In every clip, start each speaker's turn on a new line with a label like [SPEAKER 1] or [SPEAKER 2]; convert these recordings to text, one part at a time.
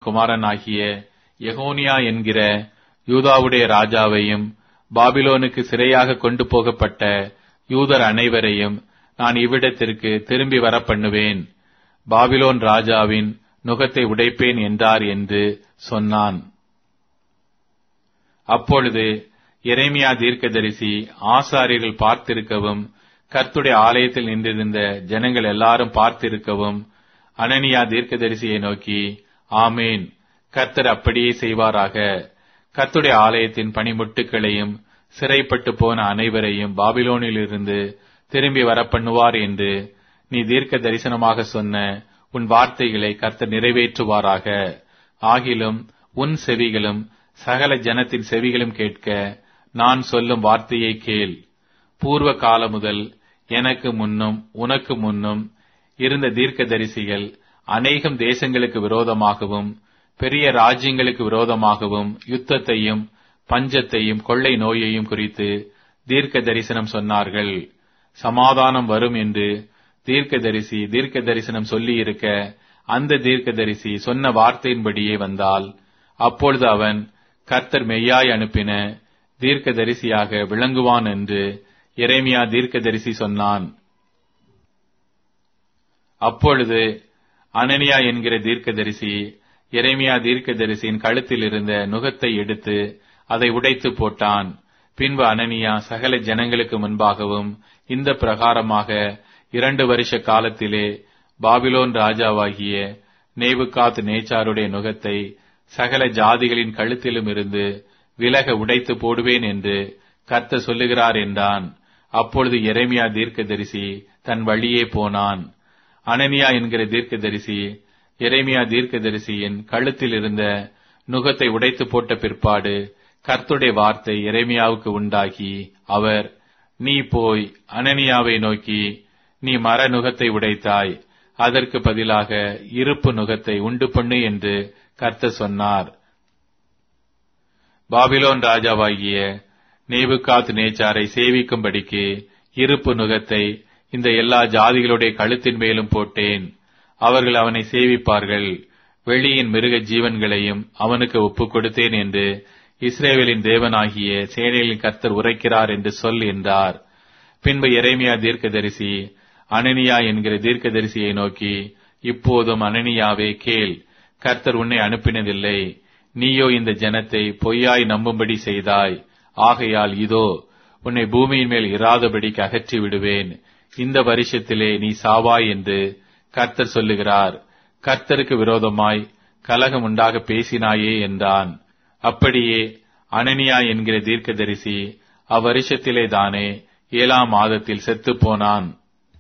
[SPEAKER 1] குமாரனாகிய எகோனியா என்கிற யூதாவுடைய ராஜாவையும் பாபிலோனுக்கு சிறையாக கொண்டு போகப்பட்ட யூதர் அனைவரையும் நான் இவ்விடத்திற்கு திரும்பி வர பண்ணுவேன் பாபிலோன் ராஜாவின் நுகத்தை உடைப்பேன் என்றார் என்று சொன்னான் அப்பொழுது எரேமியா தீர்க்கதரிசி ஆசாரியர்கள் பார்த்திருக்கவும் கர்த்துடைய ஆலயத்தில் நின்றிருந்த ஜனங்கள் எல்லாரும் பார்த்திருக்கவும் அனனியா தீர்க்கதரிசியை நோக்கி ஆமேன் கர்த்தர் அப்படியே செய்வாராக கர்த்துடைய ஆலயத்தின் பணிமுட்டுகளையும் சிறைப்பட்டு போன அனைவரையும் பாபிலோனிலிருந்து திரும்பி வரப்பண்ணுவார் என்று நீ தீர்க்க தரிசனமாக சொன்ன உன் வார்த்தைகளை கர்த்தர் நிறைவேற்றுவாராக ஆகிலும் உன் செவிகளும் சகல ஜனத்தின் செவிகளும் கேட்க நான் சொல்லும் வார்த்தையை கேள் பூர்வ காலம் முதல் எனக்கு முன்னும் உனக்கு முன்னும் இருந்த தீர்க்கதரிசிகள் அநேகம் தேசங்களுக்கு விரோதமாகவும் பெரிய ராஜ்யங்களுக்கு விரோதமாகவும் யுத்தத்தையும் பஞ்சத்தையும் கொள்ளை நோயையும் குறித்து தீர்க்க தரிசனம் சொன்னார்கள் சமாதானம் வரும் என்று தீர்க்கதரிசி தீர்க்க தரிசனம் சொல்லியிருக்க அந்த தீர்க்கதரிசி சொன்ன வார்த்தையின்படியே வந்தால் அப்பொழுது அவன் கர்த்தர் மெய்யாய் அனுப்பின தீர்க்கதரிசியாக விளங்குவான் என்று எரேமியா தீர்க்கதரிசி சொன்னான் அப்பொழுது அனனியா என்கிற தீர்க்கதரிசி எரேமியா தீர்க்கதரிசியின் கழுத்தில் இருந்த நுகத்தை எடுத்து அதை உடைத்து போட்டான் பின்பு அனனியா சகல ஜனங்களுக்கு முன்பாகவும் இந்த பிரகாரமாக இரண்டு வருஷ காலத்திலே பாபிலோன் ராஜாவாகிய நேபுகாத் நேச்சாருடைய நுகத்தை சகல ஜாதிகளின் கழுத்திலும் இருந்து விலக உடைத்து போடுவேன் என்று கர்த்த சொல்லுகிறார் என்றான் அப்பொழுது எரேமியா தீர்க்கதரிசி தன் வழியே போனான் அனனியா என்கிற தீர்க்கதரிசி எரேமியா தீர்க்கதரிசியின் கழுத்தில் இருந்த நுகத்தை உடைத்து போட்ட பிற்பாடு கர்த்துடைய வார்த்தை எரேமியாவுக்கு உண்டாகி அவர் நீ போய் அனனியாவை நோக்கி நீ மர நுகத்தை உடைத்தாய் அதற்கு பதிலாக இருப்பு நுகத்தை உண்டு பண்ணு என்று கர்த்த சொன்னார் பாபிலோன் ராஜாவாகிய நேபுகாத் நேச்சாரை சேவிக்கும்படிக்கு இருப்பு நுகத்தை இந்த எல்லா ஜாதிகளுடைய கழுத்தின் மேலும் போட்டேன் அவர்கள் அவனை சேவிப்பார்கள் வெளியின் மிருக ஜீவன்களையும் அவனுக்கு ஒப்புக் கொடுத்தேன் என்று இஸ்ரேவேலின் தேவனாகிய சேனையின் கர்த்தர் உரைக்கிறார் என்று சொல் என்றார் பின்பு எரேமியா தீர்க்கதரிசி அனனியா என்கிற தீர்க்கதரிசியை நோக்கி இப்போதும் அனனியாவே கேள் கர்த்தர் உன்னை அனுப்பினதில்லை நீயோ இந்த ஜனத்தை பொய்யாய் நம்பும்படி செய்தாய் ஆகையால் இதோ உன்னை பூமியின் மேல் இராதபடிக்கு அகற்றி விடுவேன் இந்த வருஷத்திலே நீ சாவாய் என்று கர்த்தர் சொல்லுகிறார் கர்த்தருக்கு விரோதமாய் கலகம் உண்டாக பேசினாயே என்றான் அப்படியே அனனியா என்கிற தீர்க்கதரிசி அவ்வருஷத்திலே தானே ஏழாம் மாதத்தில் செத்துப் போனான்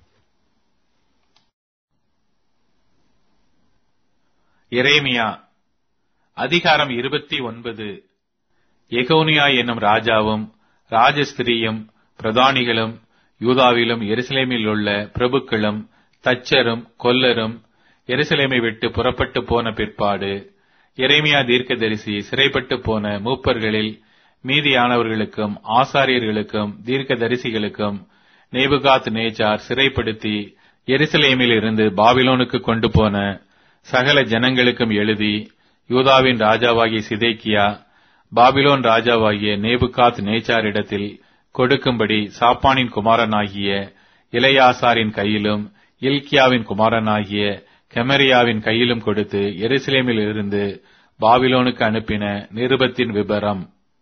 [SPEAKER 1] எரேமியா அதிகாரம் இருபத்தி ஒன்பது எகோனியா என்னும் ராஜாவும் ராஜஸ்திரியும் பிரதானிகளும் யூதாவிலும் எருசலேமில் உள்ள பிரபுக்களும் தச்சரும் கொல்லரும் எருசலேமை விட்டு புறப்பட்டு போன பிற்பாடு எரேமியா தீர்க்கதரிசி சிறைப்பட்டு போன மூப்பர்களில் மீதியானவர்களுக்கும் ஆசாரியர்களுக்கும் தீர்க்கதரிசிகளுக்கும் நேபுகாத் நேச்சார் சிறைப்படுத்தி எருசலேமில் இருந்து பாபிலோனுக்கு கொண்டு போன சகல ஜனங்களுக்கும் எழுதி யூதாவின் ராஜாவாகிய சிதேக்கியா பாபிலோன் ராஜாவாகிய நேபுகாத் நேச்சாரிடத்தில் கொடுக்கும்படி சாப்பானின் குமாரனாகிய இளையாசாரின் கையிலும் இல்கியாவின் குமாரனாகிய கெமரியாவின் கையிலும் கொடுத்து எருசலேமில் இருந்து பாபிலோனுக்கு அனுப்பின நிருபத்தின் விபரம்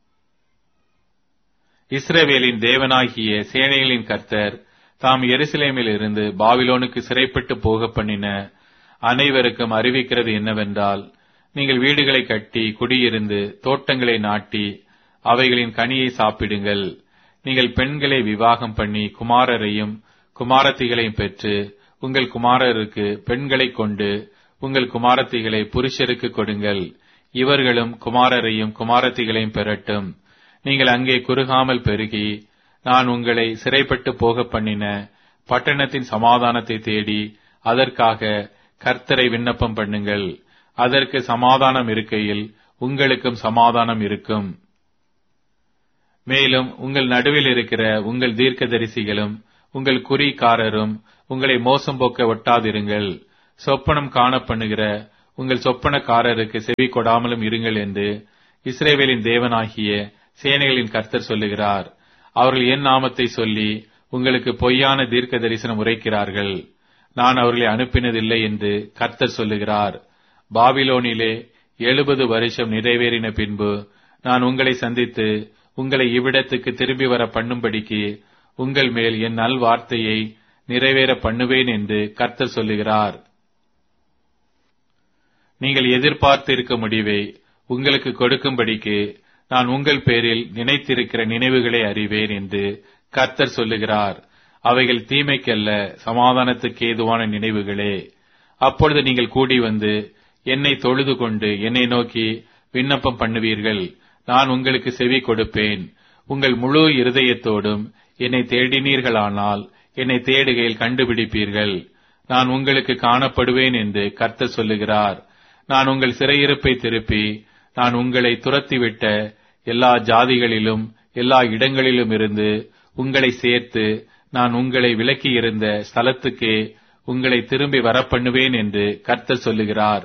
[SPEAKER 1] இஸ்ரவேலின் தேவனாகிய சேனைகளின் கர்த்தர் தாம் எருசலேமில் இருந்து பாபிலோனுக்கு சிறைப்பட்டு போக பண்ணின அனைவருக்கும் அறிவிக்கிறது என்னவென்றால் நீங்கள் வீடுகளை கட்டி குடியிருந்து தோட்டங்களை நாட்டி அவைகளின் கனியை சாப்பிடுங்கள் நீங்கள் பெண்களை விவாகம் பண்ணி குமாரரையும் குமாரத்திகளையும் பெற்று உங்கள் குமாரருக்கு பெண்களை கொண்டு உங்கள் குமாரத்திகளை புருஷருக்கு கொடுங்கள் இவர்களும் குமாரரையும் குமாரத்திகளையும் பெறட்டும் நீங்கள் அங்கே குறுகாமல் பெருகி நான் உங்களை சிறைப்பட்டு போக பண்ணின பட்டணத்தின் சமாதானத்தை தேடி அதற்காக கர்த்தரை விண்ணப்பம் பண்ணுங்கள் அதற்கு சமாதானம் இருக்கையில் உங்களுக்கும் சமாதானம் இருக்கும் மேலும் உங்கள் நடுவில் இருக்கிற உங்கள் தீர்க்கதரிசிகளும் உங்கள் குறிக்காரரும் உங்களை மோசம் போக்க ஒட்டாதிருங்கள் சொப்பனம் காண பண்ணுகிற உங்கள் சொப்பனக்காரருக்கு செவி கொடாமலும் இருங்கள் என்று இஸ்ரேவேலின் தேவனாகிய சேனைகளின் கர்த்தர் சொல்லுகிறார் அவர்கள் என் நாமத்தை சொல்லி உங்களுக்கு பொய்யான தீர்க்க தரிசனம் உரைக்கிறார்கள் நான் அவர்களை அனுப்பினதில்லை என்று கர்த்தர் சொல்லுகிறார் பாபிலோனிலே எழுபது வருஷம் நிறைவேறின பின்பு நான் உங்களை சந்தித்து உங்களை இவ்விடத்துக்கு திரும்பி வர பண்ணும்படிக்கு உங்கள் மேல் என் நல் வார்த்தையை நிறைவேற பண்ணுவேன் என்று கர்த்தர் சொல்லுகிறார் நீங்கள் எதிர்பார்த்திருக்க முடிவை உங்களுக்கு கொடுக்கும்படிக்கு நான் உங்கள் பேரில் நினைத்திருக்கிற நினைவுகளை அறிவேன் என்று கர்த்தர் சொல்லுகிறார் அவைகள் தீமைக்கல்ல சமாதானத்துக்கு ஏதுவான நினைவுகளே அப்பொழுது நீங்கள் கூடி வந்து என்னை தொழுது கொண்டு என்னை நோக்கி விண்ணப்பம் பண்ணுவீர்கள் நான் உங்களுக்கு செவி கொடுப்பேன் உங்கள் முழு இருதயத்தோடும் என்னை தேடினீர்களானால் என்னை தேடுகையில் கண்டுபிடிப்பீர்கள் நான் உங்களுக்கு காணப்படுவேன் என்று கர்த்தர் சொல்லுகிறார் நான் உங்கள் சிறையிருப்பை திருப்பி நான் உங்களை துரத்திவிட்ட எல்லா ஜாதிகளிலும் எல்லா இடங்களிலும் இருந்து உங்களை சேர்த்து நான் உங்களை விலக்கி இருந்த ஸ்தலத்துக்கே உங்களை திரும்பி வரப்பண்ணுவேன் என்று கர்த்தர் சொல்லுகிறார்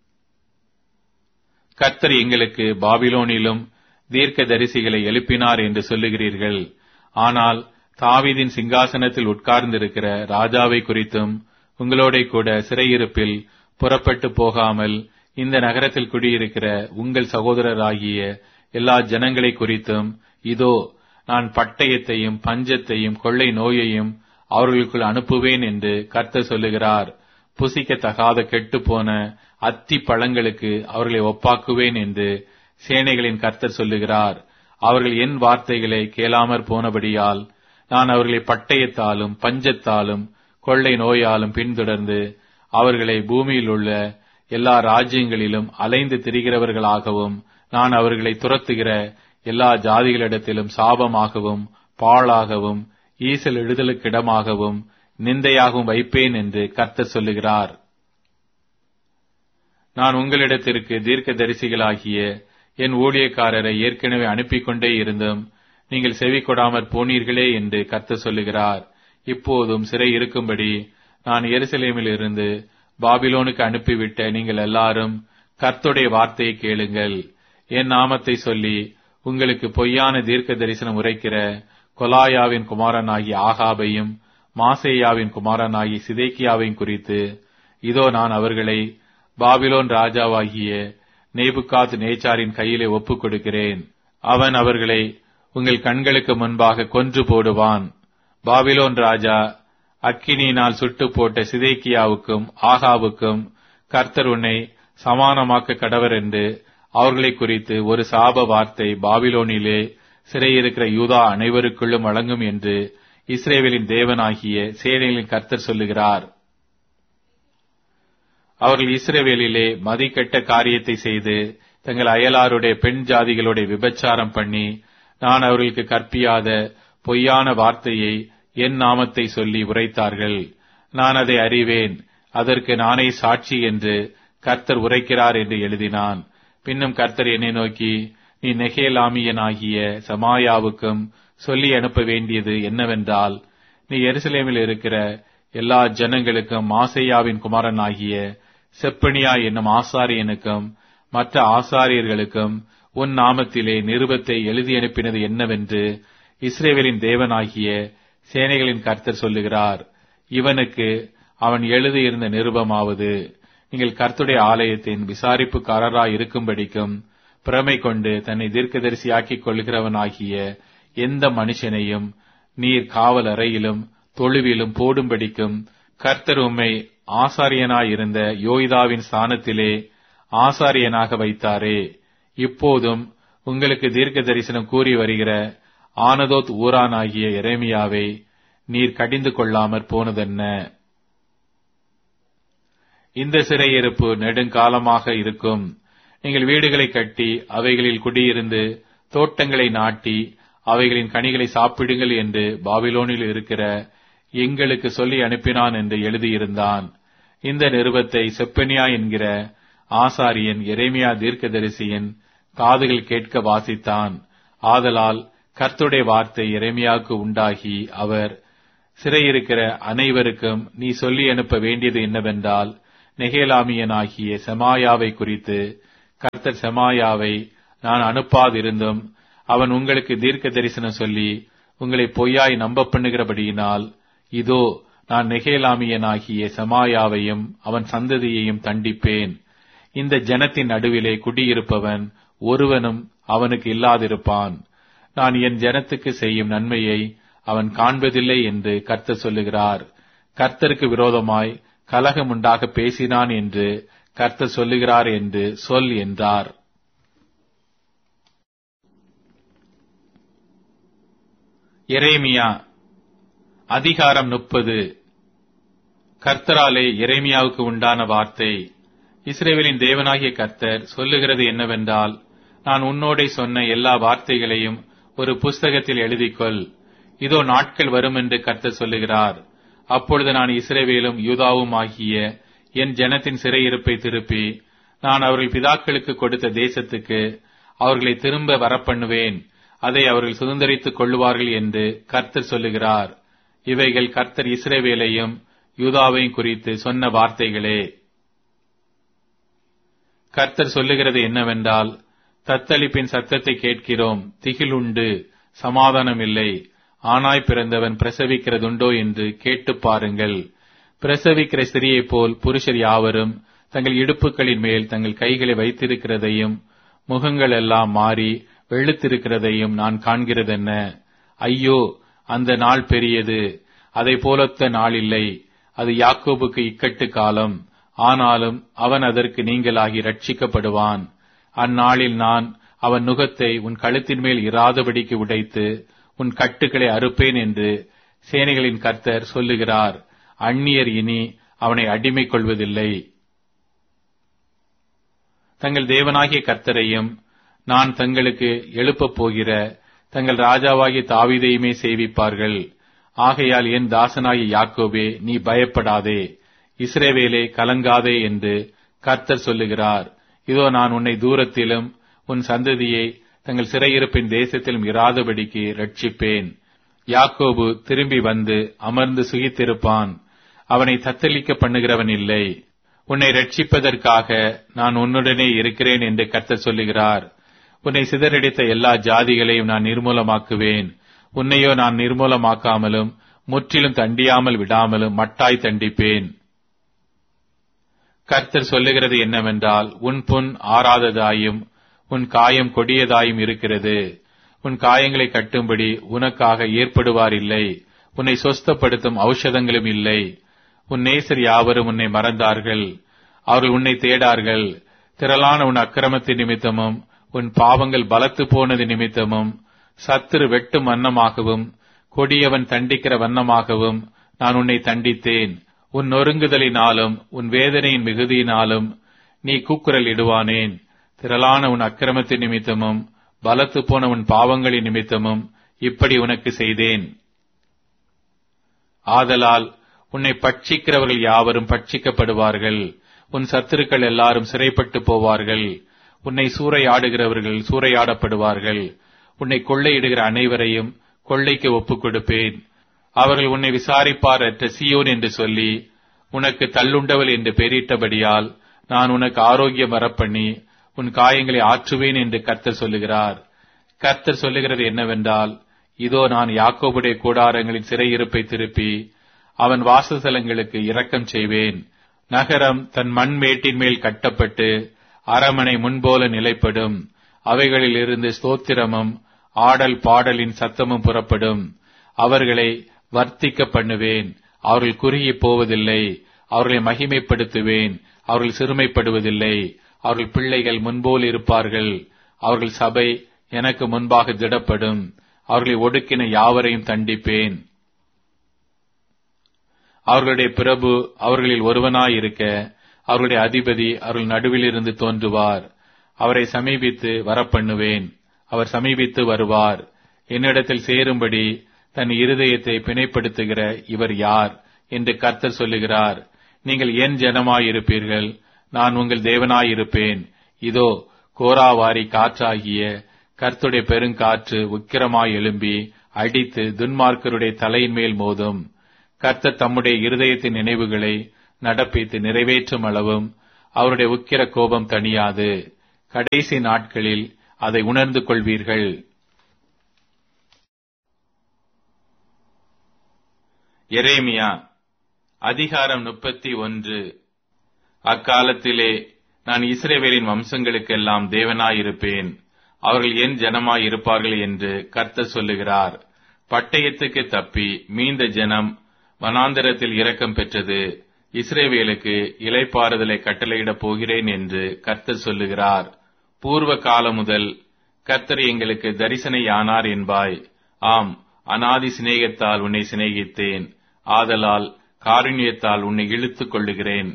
[SPEAKER 1] கர்த்தர் எங்களுக்கு பாபிலோனிலும் தீர்க்க தரிசிகளை எழுப்பினார் என்று சொல்லுகிறீர்கள் ஆனால் தாவீதின் சிங்காசனத்தில் உட்கார்ந்திருக்கிற ராஜாவை குறித்தும் உங்களோட கூட சிறையிருப்பில் புறப்பட்டு போகாமல் இந்த நகரத்தில் குடியிருக்கிற உங்கள் சகோதரராகிய எல்லா ஜனங்களை குறித்தும் இதோ நான் பட்டயத்தையும் பஞ்சத்தையும் கொள்ளை நோயையும் அவர்களுக்குள் அனுப்புவேன் என்று கர்த்தர் சொல்லுகிறார் புசிக்கத்தகாத கெட்டுப்போன அத்தி பழங்களுக்கு அவர்களை ஒப்பாக்குவேன் என்று சேனைகளின் கர்த்தர் சொல்லுகிறார் அவர்கள் என் வார்த்தைகளை கேளாமற் போனபடியால் நான் அவர்களை பட்டயத்தாலும் பஞ்சத்தாலும் கொள்ளை நோயாலும் பின்தொடர்ந்து அவர்களை பூமியில் உள்ள எல்லா ராஜ்யங்களிலும் அலைந்து திரிகிறவர்களாகவும் நான் அவர்களை துரத்துகிற எல்லா ஜாதிகளிடத்திலும் சாபமாகவும் பாழாகவும் ஈசல் எழுதலுக்கிடமாகவும் நிந்தையாகவும் வைப்பேன் என்று கர்த்தர் சொல்லுகிறார் நான் உங்களிடத்திற்கு தீர்க்க தரிசிகளாகிய என் ஊழியக்காரரை ஏற்கனவே அனுப்பிக் கொண்டே இருந்தும் நீங்கள் செவி கொடாமற் போனீர்களே என்று கர்த்தர் சொல்லுகிறார் இப்போதும் சிறை இருக்கும்படி நான் எருசலேமில் இருந்து பாபிலோனுக்கு அனுப்பிவிட்ட நீங்கள் எல்லாரும் கர்த்துடைய வார்த்தையை கேளுங்கள் என் நாமத்தை சொல்லி உங்களுக்கு பொய்யான தீர்க்க தரிசனம் உரைக்கிற கொலாயாவின் குமாரனாகிய ஆகாபையும் மாசேயாவின் குமாரனாகிய சிதேக்கியாவையும் குறித்து இதோ நான் அவர்களை பாபிலோன் ராஜாவாகிய நேபுகாத் நேச்சாரின் கையிலே ஒப்புக் கொடுக்கிறேன் அவன் அவர்களை உங்கள் கண்களுக்கு முன்பாக கொன்று போடுவான் பாபிலோன் ராஜா அக்கினியினால் சுட்டு போட்ட சிதேக்கியாவுக்கும் ஆகாவுக்கும் கர்த்தர் உன்னை சமானமாக்க கடவர் என்று அவர்களை குறித்து ஒரு சாப வார்த்தை பாபிலோனிலே சிறையிருக்கிற யூதா அனைவருக்குள்ளும் வழங்கும் என்று இஸ்ரேவேலின் தேவனாகிய சேனைகளின் கர்த்தர் சொல்லுகிறார் அவர்கள் இஸ்ரேவேலிலே மதிக்கெட்ட காரியத்தை செய்து தங்கள் அயலாருடைய பெண் ஜாதிகளுடைய விபச்சாரம் பண்ணி நான் அவர்களுக்கு கற்பியாத பொய்யான வார்த்தையை என் நாமத்தை சொல்லி உரைத்தார்கள் நான் அதை அறிவேன் அதற்கு நானே சாட்சி என்று கர்த்தர் உரைக்கிறார் என்று எழுதினான் பின்னும் கர்த்தர் என்னை நோக்கி நீ நெகேலாமியனாகிய சமாயாவுக்கும் சொல்லி அனுப்ப வேண்டியது என்னவென்றால் நீ எருசலேமில் இருக்கிற எல்லா ஜனங்களுக்கும் மாசையாவின் குமாரனாகிய செப்பனியா என்னும் ஆசாரியனுக்கும் மற்ற ஆசாரியர்களுக்கும் உன் நாமத்திலே நிருபத்தை எழுதி அனுப்பினது என்னவென்று இஸ்ரேவேலின் தேவனாகிய சேனைகளின் கர்த்தர் சொல்லுகிறார் இவனுக்கு அவன் எழுதியிருந்த நிருபமாவது நீங்கள் கர்த்துடைய ஆலயத்தின் விசாரிப்புக்காரராய் இருக்கும்படிக்கும் பிரமை கொண்டு தன்னை தீர்க்கதரிசியாக்கிக் கொள்கிறவனாகிய எந்த மனுஷனையும் நீர் காவல் அறையிலும் தொழுவிலும் போடும்படிக்கும் கர்த்தர் உம்மை ஆசாரியனாயிருந்த யோய்தாவின் ஸ்தானத்திலே ஆசாரியனாக வைத்தாரே இப்போதும் உங்களுக்கு தீர்க்க தரிசனம் கூறி வருகிற ஆனதோத் ஊரானாகிய எரேமியாவை நீர் கடிந்து கொள்ளாமற் போனதென்ன இந்த சிறையிருப்பு நெடுங்காலமாக இருக்கும் நீங்கள் வீடுகளை கட்டி அவைகளில் குடியிருந்து தோட்டங்களை நாட்டி அவைகளின் கனிகளை சாப்பிடுங்கள் என்று பாபிலோனில் இருக்கிற எங்களுக்கு சொல்லி அனுப்பினான் என்று எழுதியிருந்தான் இந்த நிருபத்தை செப்பனியா என்கிற ஆசாரியன் எரேமியா தீர்க்கதரிசியின் காதுகள் கேட்க வாசித்தான் ஆதலால் கர்த்துடைய வார்த்தை எரேமியாவுக்கு உண்டாகி அவர் சிறையிருக்கிற அனைவருக்கும் நீ சொல்லி அனுப்ப வேண்டியது என்னவென்றால் நெகேலாமியனாகிய செமாயாவை குறித்து கர்த்தர் செமாயாவை நான் அனுப்பாதிருந்தும் அவன் உங்களுக்கு தீர்க்க தரிசனம் சொல்லி உங்களை பொய்யாய் நம்ப பண்ணுகிறபடியினால் இதோ நான் நெகேலாமியனாகிய செமாயாவையும் அவன் சந்ததியையும் தண்டிப்பேன் இந்த ஜனத்தின் நடுவிலே குடியிருப்பவன் ஒருவனும் அவனுக்கு இல்லாதிருப்பான் நான் என் ஜனத்துக்கு செய்யும் நன்மையை அவன் காண்பதில்லை என்று கர்த்தர் சொல்லுகிறார் கர்த்தருக்கு விரோதமாய் கலகம் உண்டாக பேசினான் என்று கர்த்தர் சொல்லுகிறார் என்று சொல் என்றார் எரேமியா அதிகாரம் முப்பது கர்த்தராலே எரேமியாவுக்கு உண்டான வார்த்தை இஸ்ரேவேலின் தேவனாகிய கர்த்தர் சொல்லுகிறது என்னவென்றால் நான் உன்னோடே சொன்ன எல்லா வார்த்தைகளையும் ஒரு புஸ்தகத்தில் எழுதிக்கொள் இதோ நாட்கள் வரும் என்று கர்த்தர் சொல்லுகிறார் அப்பொழுது நான் இஸ்ரேவேலும் யூதாவும் ஆகிய என் ஜனத்தின் சிறையிருப்பை திருப்பி நான் அவர்கள் பிதாக்களுக்கு கொடுத்த தேசத்துக்கு அவர்களை திரும்ப வரப்பண்ணுவேன் அதை அவர்கள் சுதந்திரித்துக் கொள்ளுவார்கள் என்று கர்த்தர் சொல்லுகிறார் இவைகள் கர்த்தர் இஸ்ரேவேலையும் யூதாவையும் குறித்து சொன்ன வார்த்தைகளே கர்த்தர் சொல்லுகிறது என்னவென்றால் தத்தளிப்பின் சத்தத்தை கேட்கிறோம் திகிலுண்டு சமாதானம் இல்லை ஆனாய் பிறந்தவன் பிரசவிக்கிறதுண்டோ என்று கேட்டு பாருங்கள் பிரசவிக்கிற ஸ்திரியைப் போல் புருஷர் யாவரும் தங்கள் இடுப்புகளின் மேல் தங்கள் கைகளை வைத்திருக்கிறதையும் முகங்கள் எல்லாம் மாறி வெளுத்திருக்கிறதையும் நான் காண்கிறதென்ன ஐயோ அந்த நாள் பெரியது அதை போலொத்த நாள் இல்லை அது யாக்கோபுக்கு இக்கட்டு காலம் ஆனாலும் அவன் அதற்கு நீங்களாகி ரட்சிக்கப்படுவான் அந்நாளில் நான் அவன் நுகத்தை உன் கழுத்தின் மேல் இராதபடிக்கு உடைத்து உன் கட்டுகளை அறுப்பேன் என்று சேனைகளின் கர்த்தர் சொல்லுகிறார் அந்நியர் இனி அவனை அடிமை கொள்வதில்லை தங்கள் தேவனாகிய கர்த்தரையும் நான் தங்களுக்கு எழுப்பப் போகிற தங்கள் ராஜாவாகிய தாவீதையுமே சேவிப்பார்கள் ஆகையால் என் தாசனாகிய யாக்கோபே நீ பயப்படாதே இஸ்ரேவேலே கலங்காதே என்று கர்த்தர் சொல்லுகிறார் இதோ நான் உன்னை தூரத்திலும் உன் சந்ததியை தங்கள் சிறையிருப்பின் தேசத்திலும் இராதபடிக்கு ரட்சிப்பேன் யாக்கோபு திரும்பி வந்து அமர்ந்து சுகித்திருப்பான் அவனை தத்தளிக்க பண்ணுகிறவன் இல்லை உன்னை ரட்சிப்பதற்காக நான் உன்னுடனே இருக்கிறேன் என்று கர்த்தர் சொல்லுகிறார் உன்னை சிதறடித்த எல்லா ஜாதிகளையும் நான் நிர்மூலமாக்குவேன் உன்னையோ நான் நிர்மூலமாக்காமலும் முற்றிலும் தண்டியாமல் விடாமலும் மட்டாய் தண்டிப்பேன் கர்த்தர் சொல்லுகிறது என்னவென்றால் உன் புண் ஆறாததாயும் உன் காயம் கொடியதாயும் இருக்கிறது உன் காயங்களை கட்டும்படி உனக்காக ஏற்படுவார் இல்லை உன்னை சொஸ்தப்படுத்தும் ஔஷதங்களும் இல்லை உன் நேசர் யாவரும் உன்னை மறந்தார்கள் அவர்கள் உன்னை தேடார்கள் திரளான உன் அக்கிரமத்தின் நிமித்தமும் உன் பாவங்கள் பலத்து போனது நிமித்தமும் சத்துரு வெட்டும் வண்ணமாகவும் கொடியவன் தண்டிக்கிற வண்ணமாகவும் நான் உன்னை தண்டித்தேன் உன் நொறுங்குதலினாலும் உன் வேதனையின் மிகுதியினாலும் நீ கூக்குரல் இடுவானேன் திரளான உன் அக்கிரமத்தின் நிமித்தமும் பலத்து போன உன் பாவங்களின் நிமித்தமும் இப்படி உனக்கு செய்தேன் ஆதலால் உன்னை பட்சிக்கிறவர்கள் யாவரும் பட்சிக்கப்படுவார்கள் உன் சத்துருக்கள் எல்லாரும் சிறைப்பட்டு போவார்கள் உன்னை சூறையாடுகிறவர்கள் சூறையாடப்படுவார்கள் உன்னை கொள்ளையிடுகிற அனைவரையும் கொள்ளைக்கு ஒப்புக் கொடுப்பேன் அவர்கள் உன்னை விசாரிப்பார் அற்ற சியோன் என்று சொல்லி உனக்கு தள்ளுண்டவள் என்று பெயரிட்டபடியால் நான் உனக்கு ஆரோக்கியம் வரப்பண்ணி உன் காயங்களை ஆற்றுவேன் என்று கர்த்தர் சொல்லுகிறார் கர்த்தர் சொல்லுகிறது என்னவென்றால் இதோ நான் யாக்கோபுடைய கூடாரங்களின் சிறையிருப்பை திருப்பி அவன் வாசஸ்தலங்களுக்கு இரக்கம் செய்வேன் நகரம் தன் மண் மேட்டின் மேல் கட்டப்பட்டு அரமனை முன்போல நிலைப்படும் அவைகளில் இருந்து ஸ்தோத்திரமும் ஆடல் பாடலின் சத்தமும் புறப்படும் அவர்களை வர்த்திக்க பண்ணுவேன் அவர்கள் குறுகி போவதில்லை அவர்களை மகிமைப்படுத்துவேன் அவர்கள் சிறுமைப்படுவதில்லை அவர்கள் பிள்ளைகள் முன்போல் இருப்பார்கள் அவர்கள் சபை எனக்கு முன்பாக திடப்படும் அவர்களை ஒடுக்கின யாவரையும் தண்டிப்பேன் அவர்களுடைய பிரபு அவர்களில் ஒருவனாயிருக்க அவர்களுடைய அதிபதி அவர்கள் நடுவில் இருந்து தோன்றுவார் அவரை சமீபித்து வரப்பண்ணுவேன் அவர் சமீபித்து வருவார் என்னிடத்தில் சேரும்படி தன் இருதயத்தை பிணைப்படுத்துகிற இவர் யார் என்று கர்த்தர் சொல்லுகிறார் நீங்கள் என் ஜனமாயிருப்பீர்கள் நான் உங்கள் தேவனாயிருப்பேன் இதோ கோராவாரி காற்றாகிய கர்த்துடைய பெருங்காற்று உக்கிரமாய் எழும்பி அடித்து துன்மார்க்கருடைய தலையின் மேல் மோதும் கர்த்தர் தம்முடைய இருதயத்தின் நினைவுகளை நடப்பித்து நிறைவேற்றும் அளவும் அவருடைய உக்கிர கோபம் தணியாது கடைசி நாட்களில் அதை உணர்ந்து கொள்வீர்கள் எரேமியா அதிகாரம் முப்பத்தி ஒன்று அக்காலத்திலே நான் இஸ்ரேவேலின் வம்சங்களுக்கெல்லாம் தேவனாயிருப்பேன் அவர்கள் என் ஜனமாய் இருப்பார்கள் என்று கர்த்தர் சொல்லுகிறார் பட்டயத்துக்கு தப்பி மீந்த ஜனம் வனாந்தரத்தில் இரக்கம் பெற்றது இஸ்ரேவேலுக்கு இலைப்பாறுதலை கட்டளையிடப் போகிறேன் என்று கர்த்தர் சொல்லுகிறார் பூர்வ காலம் முதல் கர்த்தர் எங்களுக்கு தரிசனையானார் என்பாய் ஆம் அனாதி சிநேகத்தால் உன்னை சிநேகித்தேன் ஆதலால் காருண்யத்தால் உன்னை இழுத்துக் கொள்ளுகிறேன்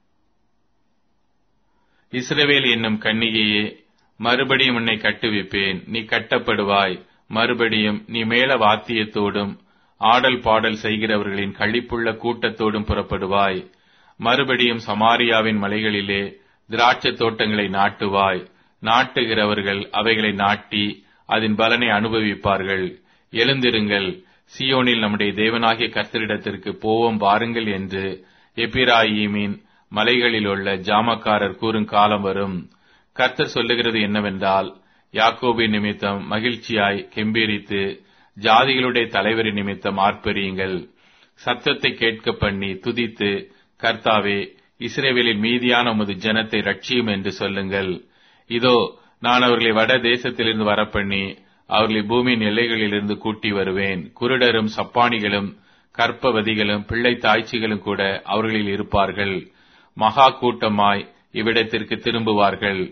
[SPEAKER 1] இஸ்ரவேல் என்னும் கன்னிகையே மறுபடியும் உன்னை கட்டுவிப்பேன் நீ கட்டப்படுவாய் மறுபடியும் நீ மேல வாத்தியத்தோடும் ஆடல் பாடல் செய்கிறவர்களின் களிப்புள்ள கூட்டத்தோடும் புறப்படுவாய் மறுபடியும் சமாரியாவின் மலைகளிலே திராட்சை தோட்டங்களை நாட்டுவாய் நாட்டுகிறவர்கள் அவைகளை நாட்டி அதன் பலனை அனுபவிப்பார்கள் எழுந்திருங்கள் சியோனில் நம்முடைய தேவனாகிய கர்த்தரிடத்திற்கு போவோம் வாருங்கள் என்று எப்பிராயீமின் மலைகளில் உள்ள ஜாமக்காரர் கூறும் காலம் வரும் கர்த்தர் சொல்லுகிறது என்னவென்றால் யாக்கோபின் நிமித்தம் மகிழ்ச்சியாய் கெம்பீரித்து ஜாதிகளுடைய தலைவரின் நிமித்தம் ஆர்ப்பரியுங்கள் சத்தத்தை கேட்க பண்ணி துதித்து கர்த்தாவே இஸ்ரேவேலின் மீதியான உமது ஜனத்தை ரட்சியும் என்று சொல்லுங்கள் இதோ நான் அவர்களை வட தேசத்திலிருந்து வரப்பண்ணி அவர்களை பூமியின் எல்லைகளிலிருந்து கூட்டி வருவேன் குருடரும் சப்பானிகளும் கற்பவதிகளும் பிள்ளை தாய்ச்சிகளும் கூட அவர்களில் இருப்பார்கள் மகா கூட்டமாய் இவ்விடத்திற்கு திரும்புவார்கள்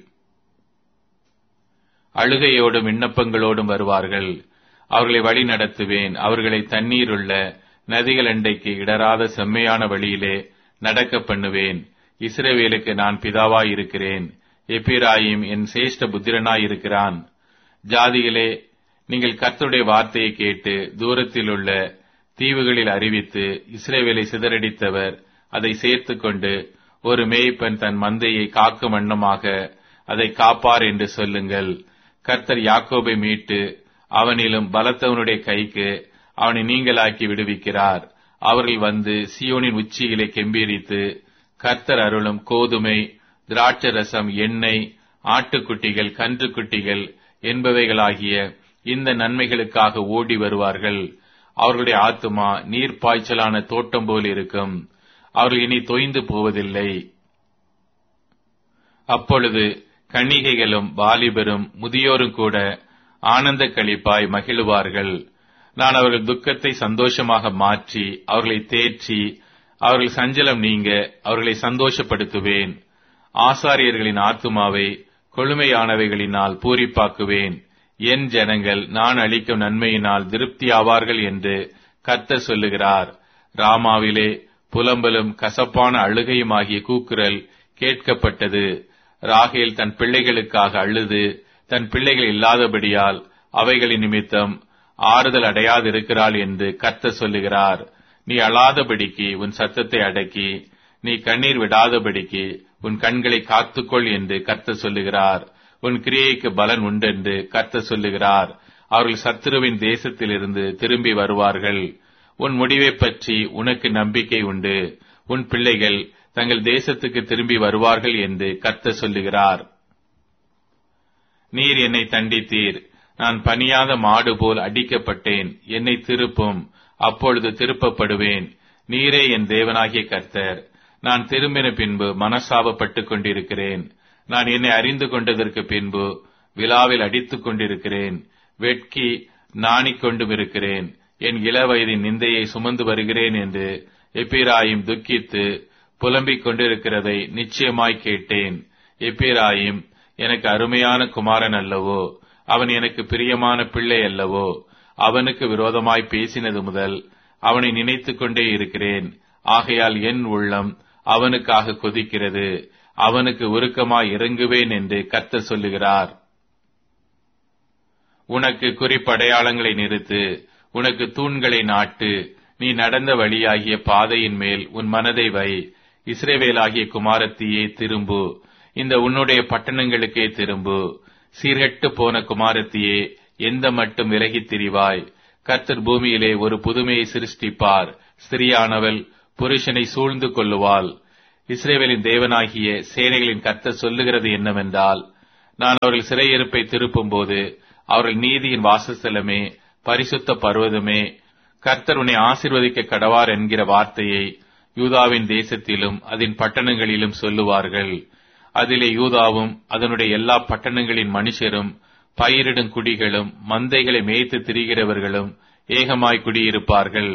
[SPEAKER 1] அழுகையோடும் விண்ணப்பங்களோடும் வருவார்கள் அவர்களை வழி நடத்துவேன் அவர்களை தண்ணீருள்ள நதிகள் அண்டைக்கு இடராத செம்மையான வழியிலே நடக்க பண்ணுவேன் இஸ்ரவேலுக்கு நான் பிதாவாய் இருக்கிறேன் எப்பிராயிம் என் சேஷ்ட புத்திரனாய் இருக்கிறான் ஜாதிகளே நீங்கள் கர்த்தருடைய வார்த்தையை கேட்டு தூரத்தில் உள்ள தீவுகளில் அறிவித்து இஸ்ரேவேலை சிதறடித்தவர் அதை சேர்த்து கொண்டு ஒரு மேய்ப்பன் தன் மந்தையை காக்கும் வண்ணமாக அதை காப்பார் என்று சொல்லுங்கள் கர்த்தர் யாக்கோபை மீட்டு அவனிலும் பலத்தவனுடைய கைக்கு அவனை நீங்களாக்கி விடுவிக்கிறார் அவர்கள் வந்து சியோனின் உச்சியிலே கெம்பீரித்து கர்த்தர் அருளும் கோதுமை திராட்சரசம் எண்ணெய் ஆட்டுக்குட்டிகள் கன்றுக்குட்டிகள் என்பவைகளாகிய இந்த நன்மைகளுக்காக ஓடி வருவார்கள் அவர்களுடைய ஆத்துமா நீர் பாய்ச்சலான தோட்டம் போல் இருக்கும் அவர்கள் இனி தொய்ந்து போவதில்லை அப்பொழுது கன்னிகைகளும் வாலிபரும் முதியோரும் கூட ஆனந்த களிப்பாய் மகிழுவார்கள் நான் அவர்கள் துக்கத்தை சந்தோஷமாக மாற்றி அவர்களை தேற்றி அவர்கள் சஞ்சலம் நீங்க அவர்களை சந்தோஷப்படுத்துவேன் ஆசாரியர்களின் ஆத்துமாவை கொழுமையானவைகளினால் பூரிப்பாக்குவேன் என் ஜனங்கள் நான் அளிக்கும் நன்மையினால் திருப்தியாவார்கள் என்று கர்த்தர் சொல்லுகிறார் ராமாவிலே புலம்பலும் கசப்பான அழுகையுமாகிய கூக்குரல் கேட்கப்பட்டது ராகேல் தன் பிள்ளைகளுக்காக அழுது தன் பிள்ளைகள் இல்லாதபடியால் அவைகளின் நிமித்தம் ஆறுதல் அடையாதிருக்கிறாள் என்று கர்த்தர் சொல்லுகிறார் நீ அழாதபடிக்கு உன் சத்தத்தை அடக்கி நீ கண்ணீர் விடாதபடிக்கு உன் கண்களை காத்துக்கொள் என்று கர்த்தர் சொல்லுகிறார் உன் கிரியைக்கு பலன் உண்டென்று கர்த்தர் சொல்லுகிறார் அவர்கள் சத்துருவின் தேசத்திலிருந்து திரும்பி வருவார்கள் உன் முடிவைப் பற்றி உனக்கு நம்பிக்கை உண்டு உன் பிள்ளைகள் தங்கள் தேசத்துக்கு திரும்பி வருவார்கள் என்று கர்த்தர் சொல்லுகிறார் நீர் என்னை தண்டித்தீர் நான் பணியாத மாடு போல் அடிக்கப்பட்டேன் என்னை திருப்பும் அப்பொழுது திருப்பப்படுவேன் நீரே என் தேவனாகிய கர்த்தர் நான் திரும்பின பின்பு மனசாபப்பட்டுக் கொண்டிருக்கிறேன் நான் என்னை அறிந்து கொண்டதற்கு பின்பு விழாவில் அடித்துக் கொண்டிருக்கிறேன் வெட்கி நாணிக் கொண்டும் இருக்கிறேன் என் இளவயதின் நிந்தையை சுமந்து வருகிறேன் என்று எப்பிராயும் துக்கித்து புலம்பிக் கொண்டிருக்கிறதை நிச்சயமாய் கேட்டேன் எப்பிராயும் எனக்கு அருமையான குமாரன் அல்லவோ அவன் எனக்கு பிரியமான பிள்ளை அல்லவோ அவனுக்கு விரோதமாய் பேசினது முதல் அவனை நினைத்துக் கொண்டே இருக்கிறேன் ஆகையால் என் உள்ளம் அவனுக்காக கொதிக்கிறது அவனுக்கு உருக்கமாய் இறங்குவேன் என்று கர்த்தர் சொல்லுகிறார் உனக்கு குறிப்படையாளங்களை நிறுத்து உனக்கு தூண்களை நாட்டு நீ நடந்த வழியாகிய பாதையின் மேல் உன் மனதை வை இஸ்ரேவேலாகிய குமாரத்தியே திரும்பு இந்த உன்னுடைய பட்டணங்களுக்கே திரும்பு சீர்கெட்டு போன குமாரத்தியே எந்த மட்டும் விலகித் திரிவாய் கர்த்தர் பூமியிலே ஒரு புதுமையை சிருஷ்டிப்பார் ஸ்திரியானவள் புருஷனை சூழ்ந்து கொள்ளுவாள் இஸ்ரேவேலின் தேவனாகிய சேனைகளின் கர்த்தர் சொல்லுகிறது என்னவென்றால் நான் அவர்கள் சிறையிருப்பை திருப்பும்போது அவர்கள் நீதியின் வாசஸ்தலமே பரிசுத்த பர்வதமே கர்த்தர் உன்னை ஆசிர்வதிக்க கடவார் என்கிற வார்த்தையை யூதாவின் தேசத்திலும் அதன் பட்டணங்களிலும் சொல்லுவார்கள் அதிலே யூதாவும் அதனுடைய எல்லா பட்டணங்களின் மனுஷரும் பயிரிடும் குடிகளும் மந்தைகளை மேய்த்து திரிகிறவர்களும் ஏகமாய் குடியிருப்பார்கள்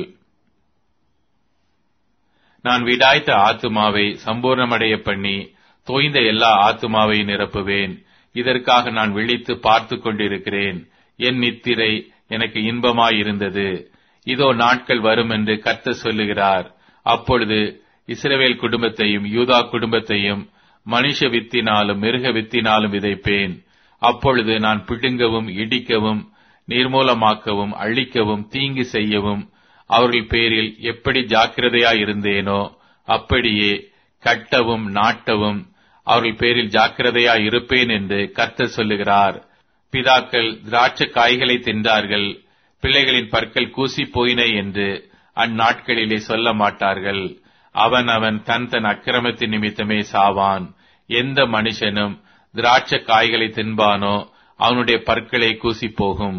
[SPEAKER 1] நான் விடாய்த்த ஆத்துமாவை சம்பூர்ணமடைய பண்ணி தோய்ந்த எல்லா ஆத்துமாவை நிரப்புவேன் இதற்காக நான் விழித்து பார்த்து கொண்டிருக்கிறேன் என் நித்திரை எனக்கு இன்பமாயிருந்தது இதோ நாட்கள் வரும் என்று கர்த்தர் சொல்லுகிறார் அப்பொழுது இஸ்ரவேல் குடும்பத்தையும் யூதா குடும்பத்தையும் மனுஷ வித்தினாலும் மிருக வித்தினாலும் விதைப்பேன் அப்பொழுது நான் பிடுங்கவும் இடிக்கவும் நிர்மூலமாக்கவும் அழிக்கவும் தீங்கு செய்யவும் அவர்கள் பேரில் எப்படி ஜாக்கிரதையாயிருந்தேனோ அப்படியே கட்டவும் நாட்டவும் அவர்கள் பேரில் ஜாக்கிரதையா இருப்பேன் என்று கர்த்தர் சொல்லுகிறார் பிதாக்கள் திராட்சை காய்களை தின்றார்கள் பிள்ளைகளின் பற்கள் கூசி போயின என்று அந்நாட்களிலே சொல்ல மாட்டார்கள் அவன் அவன் தன் தன் அக்கிரமத்தின் நிமித்தமே சாவான் எந்த மனுஷனும் திராட்சை காய்களை தின்பானோ அவனுடைய பற்களை கூசி போகும்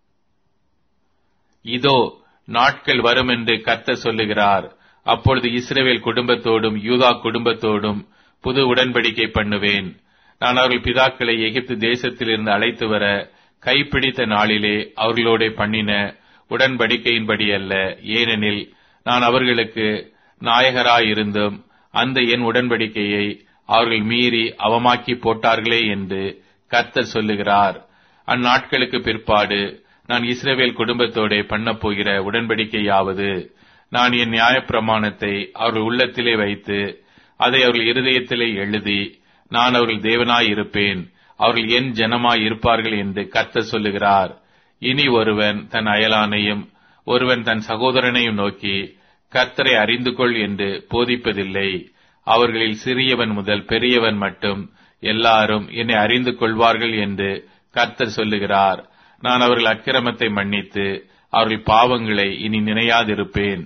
[SPEAKER 1] இதோ நாட்கள் வரும் என்று கர்த்தர் சொல்லுகிறார் அப்பொழுது இஸ்ரேவேல் குடும்பத்தோடும் யூதா குடும்பத்தோடும் புது உடன்படிக்கை பண்ணுவேன் நான் அவர்கள் பிதாக்களை எகிப்து தேசத்திலிருந்து அழைத்து வர கைப்பிடித்த நாளிலே அவர்களோட பண்ணின உடன்படிக்கையின்படி அல்ல ஏனெனில் நான் அவர்களுக்கு நாயகராயிருந்தும் அந்த என் உடன்படிக்கையை அவர்கள் மீறி அவமாக்கி போட்டார்களே என்று கர்த்தர் சொல்லுகிறார் அந்நாட்களுக்கு பிற்பாடு நான் இஸ்ரேவேல் குடும்பத்தோட பண்ணப் போகிற உடன்படிக்கையாவது நான் என் நியாயப்பிரமாணத்தை அவர்கள் உள்ளத்திலே வைத்து அதை அவர்கள் இருதயத்திலே எழுதி நான் அவர்கள் தேவனாய் இருப்பேன் அவர்கள் என் ஜனமாய் இருப்பார்கள் என்று கர்த்தர் சொல்லுகிறார் இனி ஒருவன் தன் அயலானையும் ஒருவன் தன் சகோதரனையும் நோக்கி கர்த்தரை அறிந்து கொள் என்று போதிப்பதில்லை அவர்களில் சிறியவன் முதல் பெரியவன் மட்டும் எல்லாரும் என்னை அறிந்து கொள்வார்கள் என்று கர்த்தர் சொல்லுகிறார் நான் அவர்கள் அக்கிரமத்தை மன்னித்து அவர்கள் பாவங்களை இனி நினையாதிருப்பேன்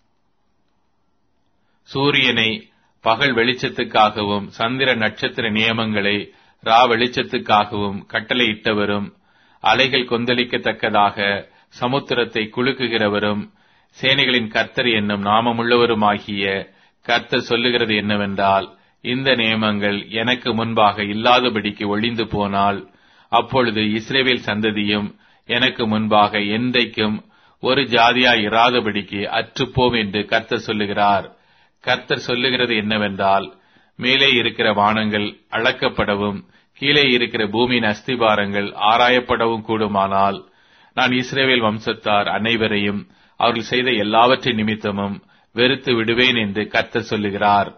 [SPEAKER 1] சூரியனை பகல் வெளிச்சத்துக்காகவும் சந்திர நட்சத்திர நியமங்களை ரா வெளிச்சத்துக்காகவும் கட்டளையிட்டவரும் அலைகள் கொந்தளிக்கத்தக்கதாக சமுத்திரத்தை குலுக்குகிறவரும் சேனைகளின் கர்த்தர் என்னும் நாமமுள்ளவருமாகிய கர்த்தர் சொல்லுகிறது என்னவென்றால் இந்த நியமங்கள் எனக்கு முன்பாக இல்லாதபடிக்கு ஒளிந்து போனால் அப்பொழுது இஸ்ரேவேல் சந்ததியும் எனக்கு முன்பாக என்றைக்கும் ஒரு ஜாதியாய் இராதபடிக்கு அற்றுப்போம் என்று கர்த்தர் சொல்லுகிறார் கர்த்தர் சொல்லுகிறது என்னவென்றால் மேலே இருக்கிற வானங்கள் அளக்கப்படவும் கீழே இருக்கிற பூமியின் அஸ்திபாரங்கள் ஆராயப்படவும் கூடுமானால் நான் இஸ்ரேவேல் வம்சத்தார் அனைவரையும் அவர்கள் செய்த எல்லாவற்றின் நிமித்தமும் வெறுத்து விடுவேன் என்று கர்த்தர் சொல்லுகிறார்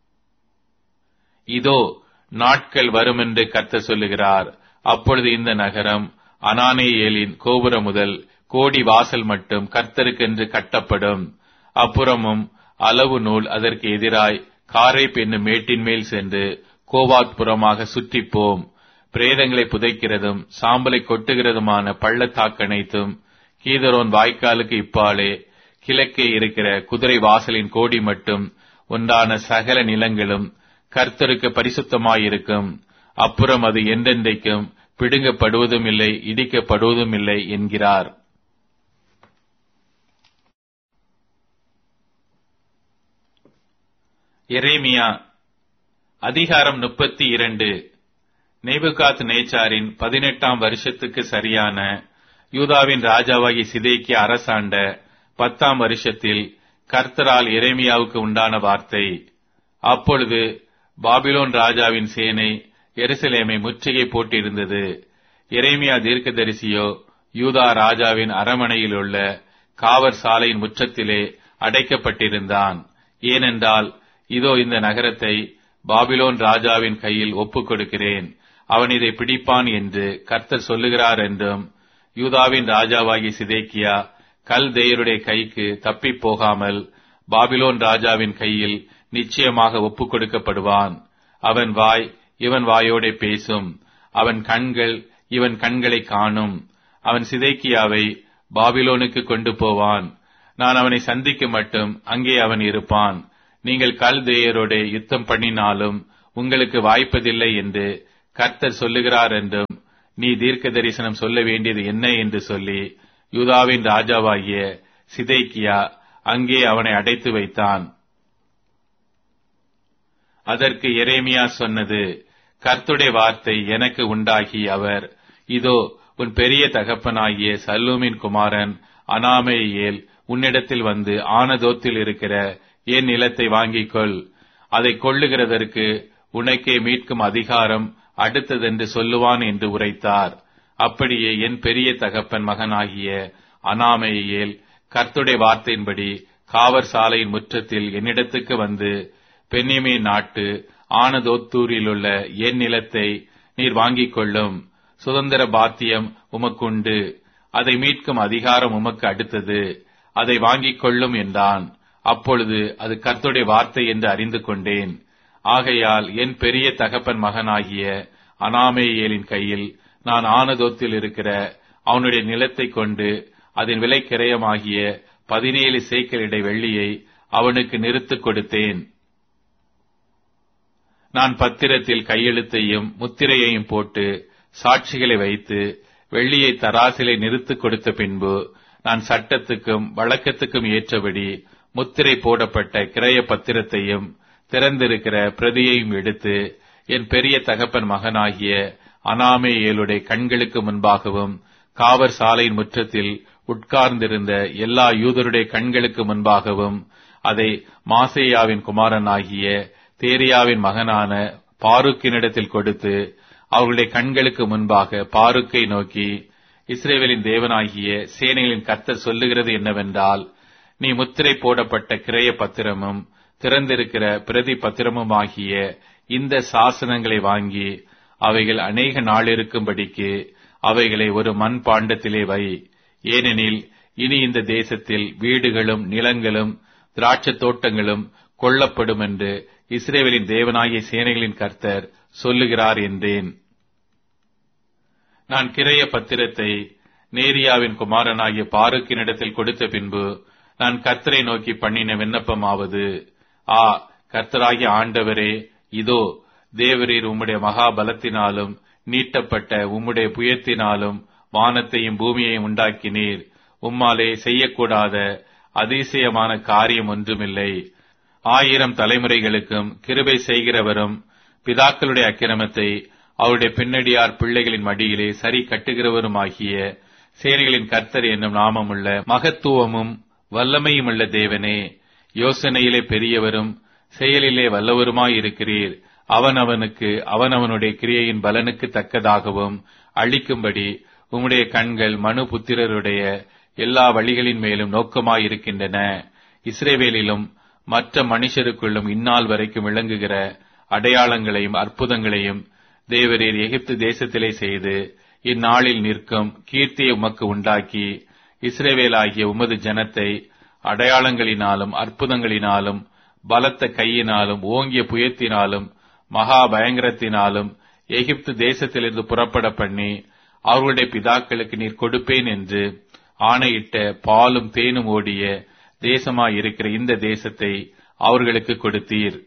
[SPEAKER 1] இதோ நாட்கள் வரும் என்று கர்த்தர் சொல்லுகிறார் அப்பொழுது இந்த நகரம் அனானேயேலின் கோபுரம் முதல் கோடி வாசல் மட்டும் கர்த்தருக்கென்று கட்டப்படும் அப்புறமும் அளவு நூல் அதற்கு எதிராய் காரை என்னும் மேட்டின் மேல் சென்று கோவாத் புறமாக சுற்றிப்போம் பிரேதங்களை புதைக்கிறதும் சாம்பலை கொட்டுகிறதுமான பள்ளத்தாக்கனைத்தும் கீதரோன் வாய்க்காலுக்கு இப்பாலே கிழக்கே இருக்கிற குதிரை வாசலின் கோடி மட்டும் உண்டான சகல நிலங்களும் கர்த்தருக்கு பரிசுத்தமாயிருக்கும் அப்புறம் அது என்றென்றைக்கும் பிடுங்கப்படுவதும் இல்லை இடிக்கப்படுவதும் இல்லை என்கிறார் எரேமியா அதிகாரம் முப்பத்தி இரண்டு நேபுகாத் நேச்சாரின் பதினெட்டாம் வருஷத்துக்கு சரியான யூதாவின் ராஜாவாகி சிதைக்கு அரசாண்ட பத்தாம் வருஷத்தில் கர்த்தரால் எரேமியாவுக்கு உண்டான வார்த்தை அப்பொழுது பாபிலோன் ராஜாவின் சேனை எருசலேமை முற்றுகை போட்டிருந்தது எரேமியா தீர்க்கதரிசியோ யூதா ராஜாவின் அரமனையில் உள்ள காவற் சாலையின் முற்றத்திலே அடைக்கப்பட்டிருந்தான் ஏனென்றால் இதோ இந்த நகரத்தை பாபிலோன் ராஜாவின் கையில் ஒப்புக் கொடுக்கிறேன் அவன் இதை பிடிப்பான் என்று கர்த்தர் சொல்லுகிறார் என்றும் யூதாவின் ராஜாவாகி சிதேக்கியா கல் தேயருடைய கைக்கு தப்பி போகாமல் பாபிலோன் ராஜாவின் கையில் நிச்சயமாக ஒப்புக் கொடுக்கப்படுவான் அவன் வாய் இவன் வாயோடே பேசும் அவன் கண்கள் இவன் கண்களை காணும் அவன் சிதைக்கியாவை பாபிலோனுக்கு கொண்டு போவான் நான் அவனை சந்திக்க மட்டும் அங்கே அவன் இருப்பான் நீங்கள் கல்தேயரோட யுத்தம் பண்ணினாலும் உங்களுக்கு வாய்ப்பதில்லை என்று கர்த்தர் சொல்லுகிறார் என்றும் நீ தீர்க்க தரிசனம் சொல்ல வேண்டியது என்ன என்று சொல்லி யூதாவின் ராஜாவாகிய சிதைக்கியா அங்கே அவனை அடைத்து வைத்தான் அதற்கு எரேமியா சொன்னது கர்த்துடைய வார்த்தை எனக்கு உண்டாகி அவர் இதோ உன் பெரிய தகப்பனாகிய சல்லூமின் குமாரன் அனாமேயேல் உன்னிடத்தில் வந்து ஆனதோத்தில் இருக்கிற என் நிலத்தை வாங்கிக் கொள் அதை கொள்ளுகிறதற்கு உனக்கே மீட்கும் அதிகாரம் அடுத்ததென்று சொல்லுவான் என்று உரைத்தார் அப்படியே என் பெரிய தகப்பன் மகனாகிய அனாமேயேல் கர்த்துடைய வார்த்தையின்படி காவற் சாலையின் முற்றத்தில் என்னிடத்துக்கு வந்து பெண்ணிமே நாட்டு ஆனதோத்தூரிலுள்ள என் நிலத்தை நீர் வாங்கிக் கொள்ளும் சுதந்திர பாத்தியம் உமக்குண்டு அதை மீட்கும் அதிகாரம் உமக்கு அடுத்தது அதை வாங்கிக் கொள்ளும் என்றான் அப்பொழுது அது கர்த்துடைய வார்த்தை என்று அறிந்து கொண்டேன் ஆகையால் என் பெரிய தகப்பன் மகனாகிய அனாமேயேலின் கையில் நான் ஆனதோத்தில் இருக்கிற அவனுடைய நிலத்தை கொண்டு அதன் விலை கிரயமாகிய பதினேழு சேக்கலிடை வெள்ளியை அவனுக்கு நிறுத்துக் கொடுத்தேன் நான் பத்திரத்தில் கையெழுத்தையும் முத்திரையையும் போட்டு சாட்சிகளை வைத்து வெள்ளியை தராசிலை நிறுத்துக் கொடுத்த பின்பு நான் சட்டத்துக்கும் வழக்கத்துக்கும் ஏற்றபடி முத்திரை போடப்பட்ட கிரய பத்திரத்தையும் திறந்திருக்கிற பிரதியையும் எடுத்து என் பெரிய தகப்பன் மகனாகிய அனாமேயேலுடைய கண்களுக்கு முன்பாகவும் காவற் சாலையின் முற்றத்தில் உட்கார்ந்திருந்த எல்லா யூதருடைய கண்களுக்கு முன்பாகவும் அதை மாசேயாவின் குமாரனாகிய தேரியாவின் மகனான பாருக்கினிடத்தில் கொடுத்து அவர்களுடைய கண்களுக்கு முன்பாக பாருக்கை நோக்கி இஸ்ரேவேலின் தேவனாகிய சேனைகளின் கர்த்தர் சொல்லுகிறது என்னவென்றால் நீ முத்திரை போடப்பட்ட கிரய பத்திரமும் திறந்திருக்கிற பிரதி பத்திரமுமாகிய இந்த சாசனங்களை வாங்கி அவைகள் அநேக நாள் இருக்கும்படிக்கு அவைகளை ஒரு மண் பாண்டத்திலே வை ஏனெனில் இனி இந்த தேசத்தில் வீடுகளும் நிலங்களும் திராட்சத் தோட்டங்களும் கொல்லப்படும் என்று இஸ்ரேவேலின் தேவனாகிய சேனைகளின் கர்த்தர் சொல்லுகிறார் என்றேன் நான் கிரைய பத்திரத்தை நேரியாவின் குமாரனாகிய பாருக்கினிடத்தில் கொடுத்த பின்பு நான் கர்த்தரை நோக்கி பண்ணின விண்ணப்பமாவது ஆ கர்த்தராகிய ஆண்டவரே இதோ தேவரீர் உம்முடைய மகாபலத்தினாலும் நீட்டப்பட்ட உம்முடைய புயத்தினாலும் வானத்தையும் பூமியையும் உண்டாக்கினீர் உம்மாலே செய்யக்கூடாத அதிசயமான காரியம் ஒன்றுமில்லை ஆயிரம் தலைமுறைகளுக்கும் கிருபை செய்கிறவரும் பிதாக்களுடைய அக்கிரமத்தை அவருடைய பின்னடியார் பிள்ளைகளின் மடியிலே சரி கட்டுகிறவருமாகிய சேனைகளின் கர்த்தர் என்னும் நாமமுள்ள மகத்துவமும் வல்லமையுமுள்ள தேவனே யோசனையிலே பெரியவரும் செயலிலே வல்லவருமாயிருக்கிறீர் அவனவனுக்கு அவனவனுடைய கிரியையின் பலனுக்கு தக்கதாகவும் அளிக்கும்படி உம்முடைய கண்கள் மனு புத்திரருடைய எல்லா வழிகளின் மேலும் நோக்கமாயிருக்கின்றன இஸ்ரேவேலிலும் மற்ற மனுஷருக்குள்ளும் இந்நாள் வரைக்கும் விளங்குகிற அடையாளங்களையும் அற்புதங்களையும் தேவரீர் எகிப்து தேசத்திலே செய்து இந்நாளில் நிற்கும் கீர்த்தியை உமக்கு உண்டாக்கி இஸ்ரேவேலாகிய உமது ஜனத்தை அடையாளங்களினாலும் அற்புதங்களினாலும் பலத்த கையினாலும் ஓங்கிய புயத்தினாலும் மகா பயங்கரத்தினாலும் எகிப்து தேசத்திலிருந்து புறப்பட பண்ணி அவர்களுடைய பிதாக்களுக்கு நீர் கொடுப்பேன் என்று ஆணையிட்ட பாலும் தேனும் ஓடிய தேசமாயிருக்கிற இந்த தேசத்தை அவர்களுக்கு கொடுத்தீர்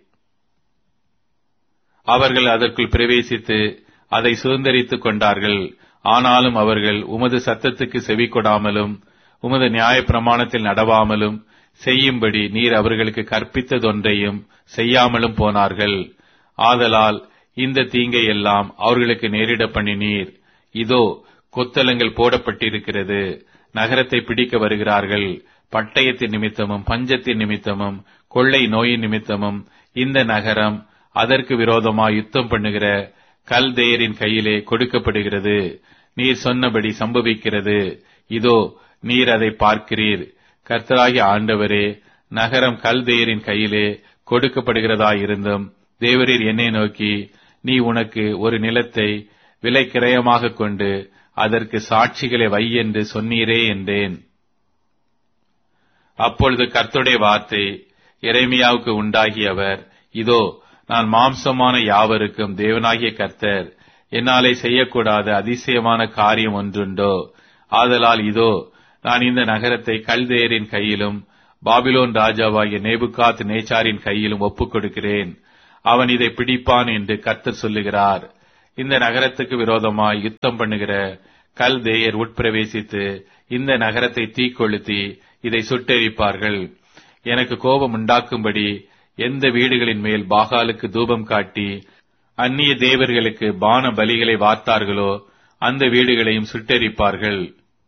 [SPEAKER 1] அவர்கள் அதற்குள் பிரவேசித்து அதை சுதந்திரித்துக் கொண்டார்கள் ஆனாலும் அவர்கள் உமது சத்தத்துக்கு செவி கொடாமலும் உமது நியாய பிரமாணத்தில் நடவாமலும் செய்யும்படி நீர் அவர்களுக்கு கற்பித்ததொன்றையும் செய்யாமலும் போனார்கள் ஆதலால் இந்த தீங்கை எல்லாம் அவர்களுக்கு நேரிட பண்ணினீர் இதோ கொத்தலங்கள் போடப்பட்டிருக்கிறது நகரத்தை பிடிக்க வருகிறார்கள் பட்டயத்தின் நிமித்தமும் பஞ்சத்தின் நிமித்தமும் கொள்ளை நோயின் நிமித்தமும் இந்த நகரம் அதற்கு விரோதமாய் யுத்தம் பண்ணுகிற கல்தேயரின் கையிலே கொடுக்கப்படுகிறது நீர் சொன்னபடி சம்பவிக்கிறது இதோ நீர் அதை பார்க்கிறீர் கர்த்தராகிய ஆண்டவரே நகரம் கல்தேயரின் கையிலே கொடுக்கப்படுகிறதாயிருந்தும் தேவரீர் என்னை நோக்கி நீ உனக்கு ஒரு நிலத்தை விலை கிரயமாக கொண்டு அதற்கு சாட்சிகளை வை என்று சொன்னீரே என்றேன் அப்பொழுது கர்த்துடைய வார்த்தை எரேமியாவுக்கு உண்டாகி அவர் இதோ நான் மாம்சமான யாவருக்கும் தேவனாகிய கர்த்தர் என்னாலே செய்யக்கூடாத அதிசயமான காரியம் ஒன்றுண்டோ ஆதலால் இதோ நான் இந்த நகரத்தை கல்தேயரின் கையிலும் பாபிலோன் ராஜாவாகிய நேபுகாத் நேச்சாரின் கையிலும் ஒப்புக் கொடுக்கிறேன் அவன் இதை பிடிப்பான் என்று கர்த்தர் சொல்லுகிறார் இந்த நகரத்துக்கு விரோதமாய் யுத்தம் பண்ணுகிற கல்தேயர் உட்பிரவேசித்து இந்த நகரத்தை தீக்கொளுத்தி இதை சுட்டெரிப்பார்கள் எனக்கு கோபம் உண்டாக்கும்படி எந்த வீடுகளின் மேல் பாகாலுக்கு தூபம் காட்டி அந்நிய தேவர்களுக்கு பான பலிகளை வார்த்தார்களோ அந்த வீடுகளையும் சுட்டெரிப்பார்கள்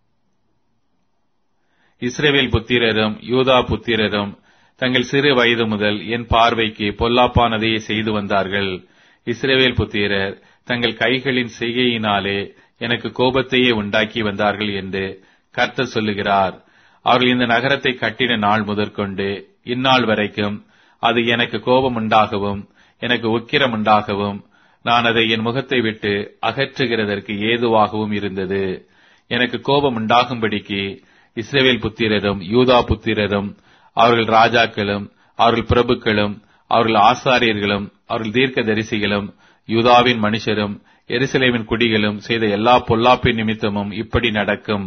[SPEAKER 1] இஸ்ரேவேல் புத்திரரும் யூதா புத்திரரும் தங்கள் சிறு வயது முதல் என் பார்வைக்கு பொல்லாப்பானதையே செய்து வந்தார்கள் இஸ்ரேவேல் புத்திரர் தங்கள் கைகளின் செய்கையினாலே எனக்கு கோபத்தையே உண்டாக்கி வந்தார்கள் என்று கர்த்தர் சொல்லுகிறார் அவர்கள் இந்த நகரத்தை கட்டின நாள் முதற்கொண்டு இந்நாள் வரைக்கும் அது எனக்கு கோபம் உண்டாகவும் எனக்கு உக்கிரம் உண்டாகவும் நான் அதை என் முகத்தை விட்டு அகற்றுகிறதற்கு ஏதுவாகவும் இருந்தது எனக்கு கோபம் உண்டாகும்படிக்கு இஸ்ரேவேல் புத்திரரும் யூதா புத்திரரும் அவர்கள் ராஜாக்களும் அவர்கள் பிரபுக்களும் அவர்கள் ஆசாரியர்களும் அவர்கள் தீர்க்க தரிசிகளும் யூதாவின் மனுஷரும் எருசலேமின் குடிகளும் செய்த எல்லா பொல்லாப்பின் நிமித்தமும் இப்படி நடக்கும்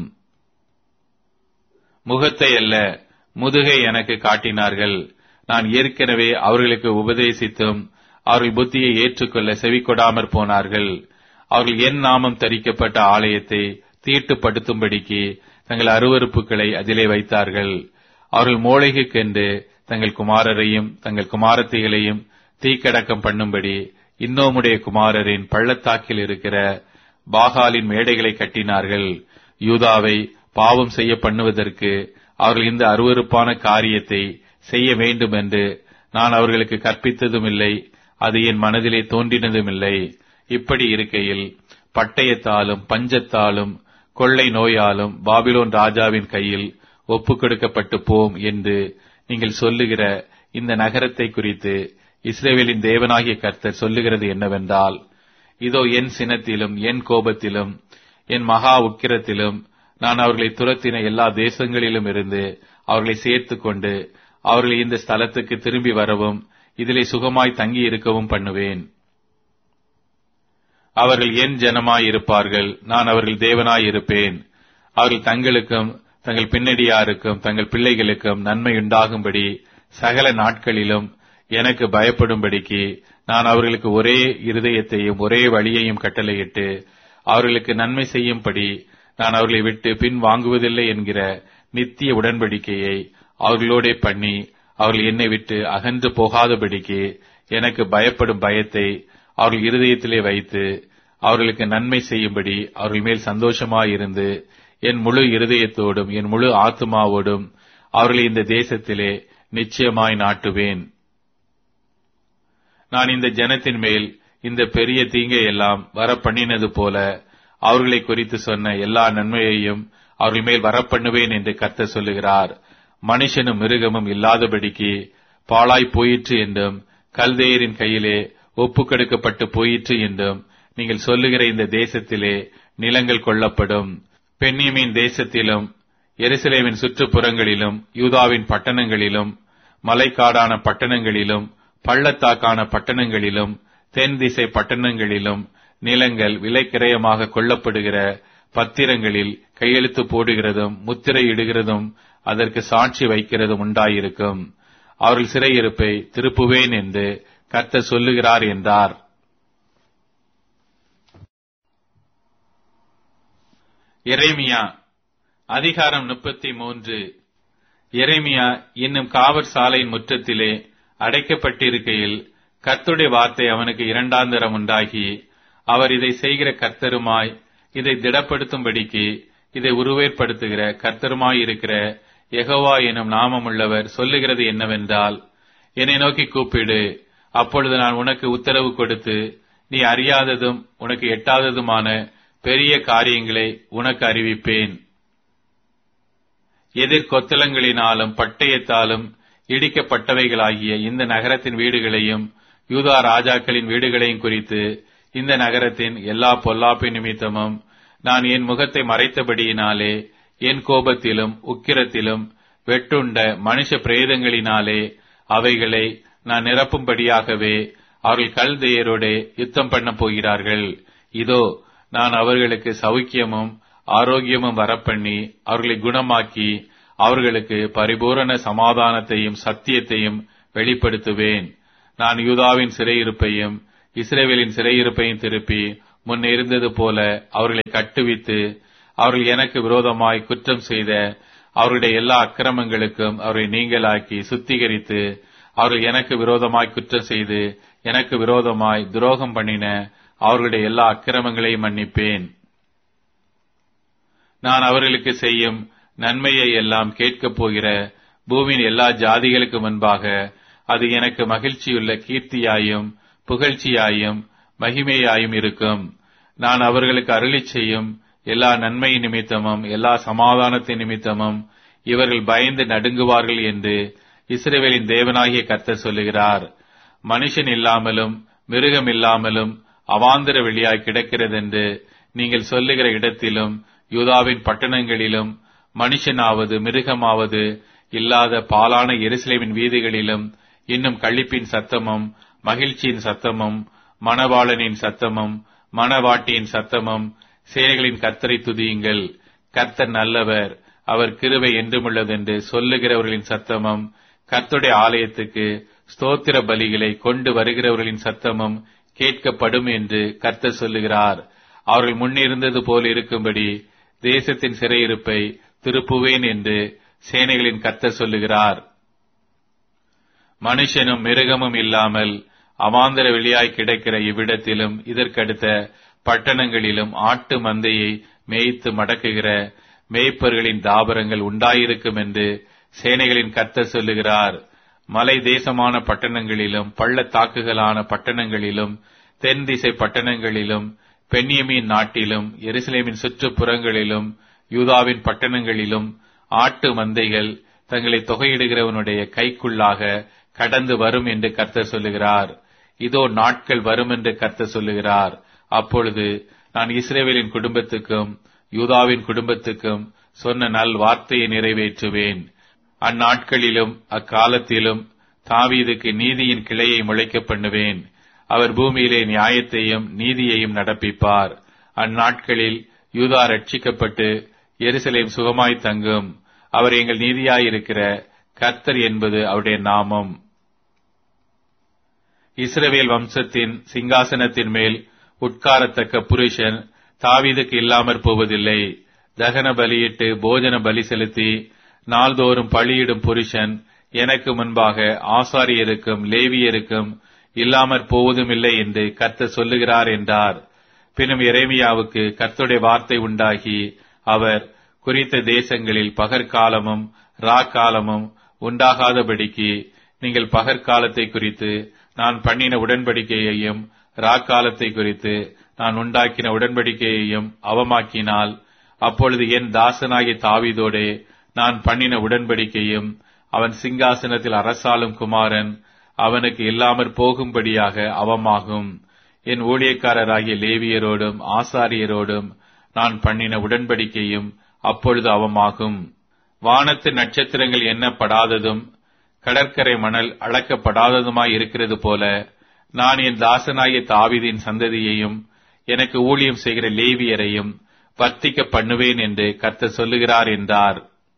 [SPEAKER 1] முகத்தை அல்ல முதுகை எனக்கு காட்டினார்கள் நான் ஏற்கனவே அவர்களுக்கு உபதேசித்தும் அவர்கள் புத்தியை ஏற்றுக்கொள்ள செவிக்கொடாமற் போனார்கள் அவர்கள் என் நாமம் தரிக்கப்பட்ட ஆலயத்தை தீட்டுப்படுத்தும்படிக்கு தங்கள் அருவறுப்புகளை அதிலே வைத்தார்கள் அவர்கள் மூளைகுக்கென்று தங்கள் குமாரரையும் தங்கள் குமாரத்திகளையும் தீக்கடக்கம் பண்ணும்படி இன்னோமுடைய குமாரரின் பள்ளத்தாக்கில் இருக்கிற பாகாலின் மேடைகளை கட்டினார்கள் யூதாவை பாவம் செய்ய பண்ணுவதற்கு அவர்கள் இந்த அருவறுப்பான காரியத்தை செய்ய வேண்டும் என்று நான் அவர்களுக்கு கற்பித்ததும் இல்லை அது என் மனதிலே தோன்றினதும் இல்லை இப்படி இருக்கையில் பட்டயத்தாலும் பஞ்சத்தாலும் கொள்ளை நோயாலும் பாபிலோன் ராஜாவின் கையில் ஒப்புக் கொடுக்கப்பட்டு போம் என்று நீங்கள் சொல்லுகிற இந்த நகரத்தை குறித்து இஸ்ரேவேலின் தேவனாகிய கர்த்தர் சொல்லுகிறது என்னவென்றால் இதோ என் சினத்திலும் என் கோபத்திலும் என் மகா உக்கிரத்திலும் நான் அவர்களை துரத்தின எல்லா தேசங்களிலும் இருந்து அவர்களை சேர்த்து கொண்டு அவர்களை இந்த ஸ்தலத்துக்கு திரும்பி வரவும் இதிலே சுகமாய் தங்கி இருக்கவும் பண்ணுவேன் அவர்கள் என் ஜனமாய் இருப்பார்கள் நான் அவர்கள் தேவனாய் இருப்பேன் அவர்கள் தங்களுக்கும் தங்கள் பின்னடியாருக்கும் தங்கள் பிள்ளைகளுக்கும் நன்மை உண்டாகும்படி சகல நாட்களிலும் எனக்கு பயப்படும்படிக்கு நான் அவர்களுக்கு ஒரே இருதயத்தையும் ஒரே வழியையும் கட்டளையிட்டு அவர்களுக்கு நன்மை செய்யும்படி நான் அவர்களை விட்டு பின் வாங்குவதில்லை என்கிற நித்திய உடன்படிக்கையை அவர்களோடே பண்ணி அவர்கள் என்னை விட்டு அகன்று போகாதபடிக்கு எனக்கு பயப்படும் பயத்தை அவர்கள் இருதயத்திலே வைத்து அவர்களுக்கு நன்மை செய்யும்படி அவர்கள் மேல் சந்தோஷமாயிருந்து என் முழு இருதயத்தோடும் என் முழு ஆத்மாவோடும் அவர்களை இந்த தேசத்திலே நிச்சயமாய் நாட்டுவேன் நான் இந்த ஜனத்தின் மேல் இந்த பெரிய தீங்கை எல்லாம் வர பண்ணினது போல அவர்களை குறித்து சொன்ன எல்லா நன்மையையும் அவர்கள் மேல் வரப்பண்ணுவேன் என்று கர்த்தர் சொல்லுகிறார் மனுஷனும் மிருகமும் இல்லாதபடிக்கு பாழாய் போயிற்று என்றும் கல்தேயரின் கையிலே ஒப்புக்கெடுக்கப்பட்டு போயிற்று என்றும் நீங்கள் சொல்லுகிற இந்த தேசத்திலே நிலங்கள் கொள்ளப்படும் பெண்ணியமின் தேசத்திலும் எருசலேமின் சுற்றுப்புறங்களிலும் யூதாவின் பட்டணங்களிலும் மலைக்காடான பட்டணங்களிலும் பள்ளத்தாக்கான பட்டணங்களிலும் தென் திசை பட்டணங்களிலும் நிலங்கள் விலைக்கிரயமாக கொள்ளப்படுகிற பத்திரங்களில் கையெழுத்து போடுகிறதும் முத்திரையிடுகிறதும் அதற்கு சாட்சி வைக்கிறதும் உண்டாயிருக்கும் அவர்கள் சிறையிருப்பை திருப்புவேன் என்று கர்த்தர் சொல்லுகிறார் என்றார் எரேமியா அதிகாரம் முப்பத்தி மூன்று எரேமியா இன்னும் காவற் சாலையின் முற்றத்திலே அடைக்கப்பட்டிருக்கையில் கர்த்தருடைய வார்த்தை அவனுக்கு இரண்டாந்தரம் உண்டாகி அவர் இதை செய்கிற கர்த்தருமாய் இதை திடப்படுத்தும்படிக்கு இதை உருவேற்படுத்துகிற கர்த்தருமாய் இருக்கிற எகவா எனும் நாமமுள்ளவர் சொல்லுகிறது என்னவென்றால் என்னை நோக்கி கூப்பிடு அப்பொழுது நான் உனக்கு உத்தரவு கொடுத்து நீ அறியாததும் உனக்கு எட்டாததுமான பெரிய காரியங்களை உனக்கு அறிவிப்பேன் எதிர் கொத்தளங்களினாலும் பட்டயத்தாலும் இடிக்கப்பட்டவைகளாகிய இந்த நகரத்தின் வீடுகளையும் யூதா ராஜாக்களின் வீடுகளையும் குறித்து இந்த நகரத்தின் எல்லா பொல்லாப்பின் நிமித்தமும் நான் என் முகத்தை மறைத்தபடியினாலே என் கோபத்திலும் உக்கிரத்திலும் வெட்டுண்ட மனுஷ பிரேதங்களினாலே அவைகளை நான் நிரப்பும்படியாகவே அவர்கள் கல்தையரோட யுத்தம் பண்ண போகிறார்கள் இதோ நான் அவர்களுக்கு சௌக்கியமும் ஆரோக்கியமும் வரப்பண்ணி அவர்களை குணமாக்கி அவர்களுக்கு பரிபூரண சமாதானத்தையும் சத்தியத்தையும் வெளிப்படுத்துவேன் நான் யூதாவின் சிறையிருப்பையும் இஸ்ரேவேலின் சிறையிருப்பையும் திருப்பி முன் இருந்தது போல அவர்களை கட்டுவித்து அவர்கள் எனக்கு விரோதமாய் குற்றம் செய்த அவருடைய எல்லா அக்கிரமங்களுக்கும் அவரை நீங்களாக்கி சுத்திகரித்து அவர்கள் எனக்கு விரோதமாய் குற்றம் செய்து எனக்கு விரோதமாய் துரோகம் பண்ணின அவர்களுடைய எல்லா அக்கிரமங்களையும் மன்னிப்பேன் நான் அவர்களுக்கு செய்யும் நன்மையை எல்லாம் கேட்கப் போகிற பூமியின் எல்லா ஜாதிகளுக்கு முன்பாக அது எனக்கு மகிழ்ச்சியுள்ள கீர்த்தியாயும் புகழ்ச்சியாயும் மகிமையாயும் இருக்கும் நான் அவர்களுக்கு அருளி செய்யும் எல்லா நன்மை நிமித்தமும் எல்லா சமாதானத்தின் நிமித்தமும் இவர்கள் பயந்து நடுங்குவார்கள் என்று இஸ்ரேவேலின் தேவனாகிய கர்த்தர் சொல்லுகிறார் மனுஷன் இல்லாமலும் மிருகம் இல்லாமலும் அவாந்திர வெளியாய் கிடக்கிறதென்று நீங்கள் சொல்லுகிற இடத்திலும் யூதாவின் பட்டணங்களிலும் மனுஷனாவது மிருகமாவது இல்லாத பாலான எருசலேமின் வீதிகளிலும் இன்னும் கழிப்பின் சத்தமும் மகிழ்ச்சியின் சத்தமும் மணவாளனின் சத்தமும் மணவாட்டியின் சத்தமும் சேனைகளின் கர்த்தரை துதியுங்கள் கர்த்தர் நல்லவர் அவர் கிருவை என்றுமுள்ளதென்று சொல்லுகிறவர்களின் சத்தமும் கர்த்தருடைய ஆலயத்துக்கு ஸ்தோத்திர பலிகளை கொண்டு வருகிறவர்களின் சத்தமும் கேட்கப்படும் என்று கர்த்தர் சொல்லுகிறார் அவர்கள் முன்னிருந்தது போல் இருக்கும்படி தேசத்தின் சிறையிருப்பை திருப்புவேன் என்று சேனைகளின் கர்த்தர் சொல்லுகிறார் மனுஷனும் மிருகமும் இல்லாமல் அவாந்தர வெளியாய் கிடக்கிற இவ்விடத்திலும் இதற்கடுத்த பட்டணங்களிலும் ஆட்டு மந்தையை மேய்த்து மடக்குகிற மேய்ப்பர்களின் தாபரங்கள் உண்டாயிருக்கும் என்று சேனைகளின் கர்த்தர் சொல்லுகிறார் மலை தேசமான பட்டணங்களிலும் பள்ளத்தாக்குகளான பட்டணங்களிலும் தென் திசை பட்டணங்களிலும் பெண்ணியமின் நாட்டிலும் எருசலேமின் சுற்றுப்புறங்களிலும் யூதாவின் பட்டணங்களிலும் ஆட்டு மந்தைகள் தங்களை தொகையிடுகிறவனுடைய கைக்குள்ளாக கடந்து வரும் என்று கர்த்தர் சொல்லுகிறார் இதோ நாட்கள் வரும் என்று கர்த்தர் சொல்லுகிறார் அப்பொழுது நான் இஸ்ரேவேலின் குடும்பத்துக்கும் யூதாவின் குடும்பத்துக்கும் சொன்ன நல் வார்த்தையை நிறைவேற்றுவேன் அந்நாட்களிலும் அக்காலத்திலும் தாவீதுக்கு நீதியின் கிளையை முளைக்க பண்ணுவேன் அவர் பூமியிலே நியாயத்தையும் நீதியையும் நடப்பிப்பார் அந்நாட்களில் யூதா ரட்சிக்கப்பட்டு எருசலேம் சுகமாய் தங்கும் அவர் எங்கள் நீதியாயிருக்கிற கர்த்தர் என்பது அவருடைய நாமம் இஸ்ரவேல் வம்சத்தின் சிங்காசனத்தின் மேல் உட்காரத்தக்க புருஷன் தாவீதுக்கு இல்லாமற் போவதில்லை தகன பலியிட்டு போஜன பலி செலுத்தி நாள்தோறும் பலியிடும் புருஷன் எனக்கு முன்பாக ஆசாரியருக்கும் லேவியருக்கும் இல்லாமற் போவதுமில்லை என்று கர்த்தர் சொல்லுகிறார் என்றார் பின்னும் எரேமியாவுக்கு கர்த்தருடைய வார்த்தை உண்டாகி அவர் குறித்த தேசங்களில் பகற்காலமும் ராக்காலமும் உண்டாகாதபடிக்கு நீங்கள் பகற்காலத்தை குறித்து நான் பண்ணின உடன்படிக்கையையும் ராக்காலத்தை குறித்து நான் உண்டாக்கின உடன்படிக்கையையும் அவமாக்கினால் அப்பொழுது என் தாசனாகிய தாவீதோடே நான் பண்ணின உடன்படிக்கையும் அவன் சிங்காசனத்தில் அரசாளும் குமாரன் அவனுக்கு இல்லாமற் போகும்படியாக அவமாகும் என் ஊழியக்காரராகிய லேவியரோடும் ஆசாரியரோடும் நான் பண்ணின உடன்படிக்கையும் அப்பொழுது அவமாகும் வானத்து நட்சத்திரங்கள் எண்ணப்படாததும் கடற்கரை மணல் அளக்கப்படாததுமாய் இருக்கிறது போல நான் என் தாசனாகிய தாவீதின் சந்ததியையும் எனக்கு ஊழியம் செய்கிற லேவியரையும் வர்த்திக்க பண்ணுவேன் என்று கர்த்தர் சொல்லுகிறார் என்றார்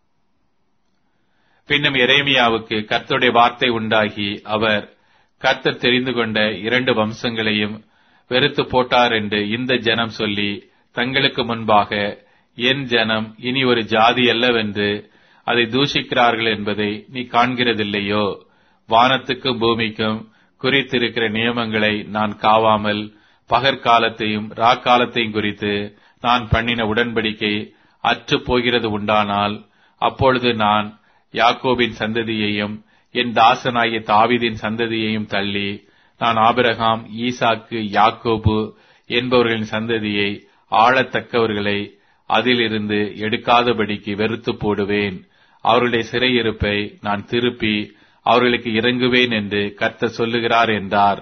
[SPEAKER 1] பின்னும் எரேமியாவுக்கு கர்த்தருடைய வார்த்தை உண்டாகி அவர் கர்த்தர் தெரிந்து கொண்ட இரண்டு வம்சங்களையும் வெறுத்து போட்டார் என்று இந்த ஜனம் சொல்லி தங்களுக்கு முன்பாக என் ஜனம் இனி ஒரு ஜாதி அல்லவென்று அதை தூஷிக்கிறார்கள் என்பதை நீ காண்கிறதில்லையோ வானத்துக்கும் பூமிக்கும் குறித்திருக்கிற நியமங்களை நான் காவாமல் பகற்காலத்தையும் ராக்காலத்தையும் குறித்து நான் பண்ணின உடன்படிக்கை அற்று போகிறது உண்டானால் அப்பொழுது நான் யாக்கோபின் சந்ததியையும் என் தாசனாகிய தாவிதின் சந்ததியையும் தள்ளி நான் ஆபிரகாம் ஈசாக்கு யாக்கோபு என்பவர்களின் சந்ததியை ஆளத்தக்கவர்களை அதிலிருந்து எடுக்காதபடிக்கு வெறுத்து போடுவேன் அவர்களுடைய சிறையிருப்பை நான் திருப்பி அவர்களுக்கு இறங்குவேன் என்று கர்த்த சொல்லுகிறார் என்றார்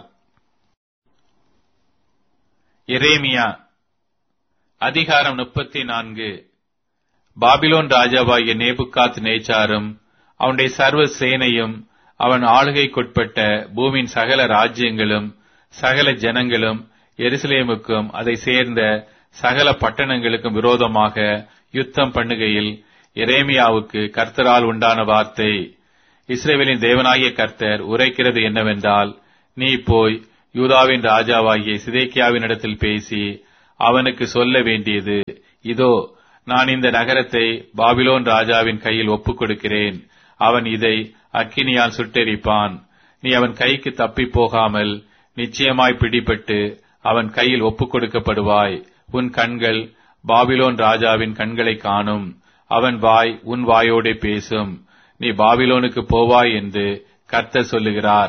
[SPEAKER 1] எரேமியா அதிகாரம் முப்பத்தி நான்கு பாபிலோன் ராஜாவாகிய நேபுகாத் நேச்சாரும் அவனுடைய சர்வ சேனையும் அவன் ஆளுகைக்குட்பட்ட பூமியின் சகல ராஜ்யங்களும் சகல ஜனங்களும் எருசலேமுக்கும் அதை சேர்ந்த சகல பட்டணங்களுக்கும் விரோதமாக யுத்தம் பண்ணுகையில் எரேமியாவுக்கு கர்த்தரால் உண்டான வார்த்தை இஸ்ரேவேலின் தேவனாகிய கர்த்தர் உரைக்கிறது என்னவென்றால் நீ போய் யூதாவின் ராஜாவாகிய சிதேக்கியாவினிடத்தில் பேசி அவனுக்கு சொல்ல வேண்டியது இதோ நான் இந்த நகரத்தை பாபிலோன் ராஜாவின் கையில் ஒப்புக் கொடுக்கிறேன் அவன் இதை அக்கினியால் சுட்டெரிப்பான் நீ அவன் கைக்கு தப்பி போகாமல் நிச்சயமாய் பிடிபட்டு அவன் கையில் ஒப்புக் கொடுக்கப்படுவாய் உன் கண்கள் பாபிலோன் ராஜாவின் கண்களை காணும் அவன் வாய் உன் வாயோடே பேசும் நீ பாபிலோனுக்கு போவாய் என்று கர்த்தர் சொல்லுகிறார்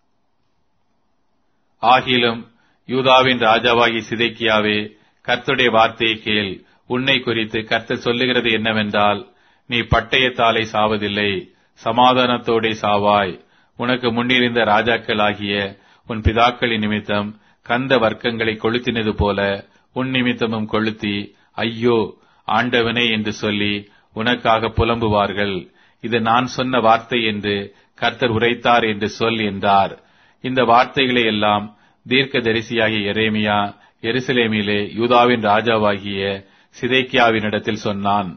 [SPEAKER 1] ஆகிலும் யூதாவின் ராஜாவாகி சிதைக்கியாவே கர்த்தருடைய வார்த்தையை கேள் உன்னை குறித்து கர்த்தர் சொல்லுகிறது என்னவென்றால் நீ பட்டயத்தாலே சாவதில்லை சமாதானத்தோடே சாவாய் உனக்கு முன்னிருந்த ராஜாக்களாகிய உன் பிதாக்களின் நிமித்தம் கந்த வர்க்கங்களை கொளுத்தினது போல உன் நிமித்தமும் கொளுத்தி ஐயோ ஆண்டவனே என்று சொல்லி உனக்காக புலம்புவார்கள் இது நான் சொன்ன வார்த்தை என்று கர்த்தர் உரைத்தார் என்று சொல் என்றார் இந்த வார்த்தைகளை எல்லாம் தீர்க்க தரிசியாகிய எரேமியா எருசலேமிலே யூதாவின் ராஜாவாகிய சிதைக்கியாவினிடத்தில் சொன்னான்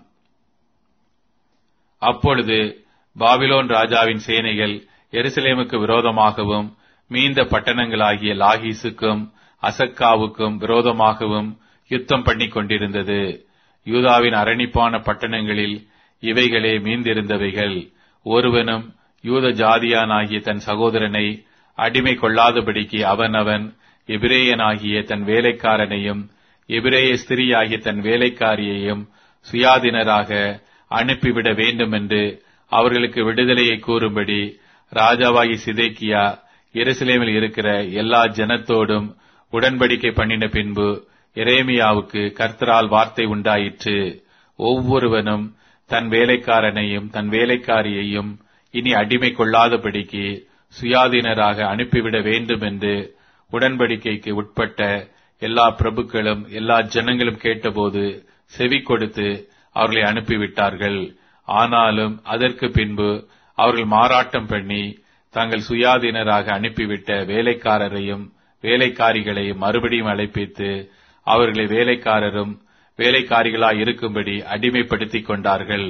[SPEAKER 1] அப்பொழுது பாபிலோன் ராஜாவின் சேனைகள் எருசலேமுக்கு விரோதமாகவும் மீந்த பட்டணங்களாகிய லாகீசுக்கும் அசக்காவுக்கும் விரோதமாகவும் யுத்தம் பண்ணிக் கொண்டிருந்தது யூதாவின் அரணிப்பான பட்டணங்களில் இவைகளே மீந்திருந்தவைகள் ஒருவனும் யூத ஜாதியானாகிய தன் சகோதரனை அடிமை கொள்ளாதபடிக்கு அவனவன் எபிரேயனாகிய தன் வேலைக்காரனையும் எபிரேய ஸ்திரியாகிய தன் வேலைக்காரியையும் சுயாதீனராக அனுப்பிவிட வேண்டும் என்று அவர்களுக்கு விடுதலையை கூறும்படி ராஜாவாகி சிதைக்கியா எருசலேமில் இருக்கிற எல்லா ஜனத்தோடும் உடன்படிக்கை பண்ணின பின்பு எரேமியாவுக்கு கர்த்தரால் வார்த்தை உண்டாயிற்று ஒவ்வொருவனும் தன் வேலைக்காரனையும் தன் வேலைக்காரியையும் இனி அடிமை கொள்ளாதபடிக்கு சுயாதீனராக அனுப்பிவிட வேண்டும் என்று உடன்படிக்கைக்கு உட்பட்ட எல்லா பிரபுக்களும் எல்லா ஜனங்களும் கேட்டபோது செவி கொடுத்து அவர்களை அனுப்பிவிட்டார்கள் ஆனாலும் அதற்கு பின்பு அவர்கள் மாறாட்டம் பண்ணி தாங்கள் சுயாதீனராக அனுப்பிவிட்ட வேலைக்காரரையும் வேலைக்காரிகளையும் மறுபடியும் அழைப்பித்து அவர்களை வேலைக்காரரும் வேலைக்காரிகளாய் இருக்கும்படி அடிமைப்படுத்திக் கொண்டார்கள்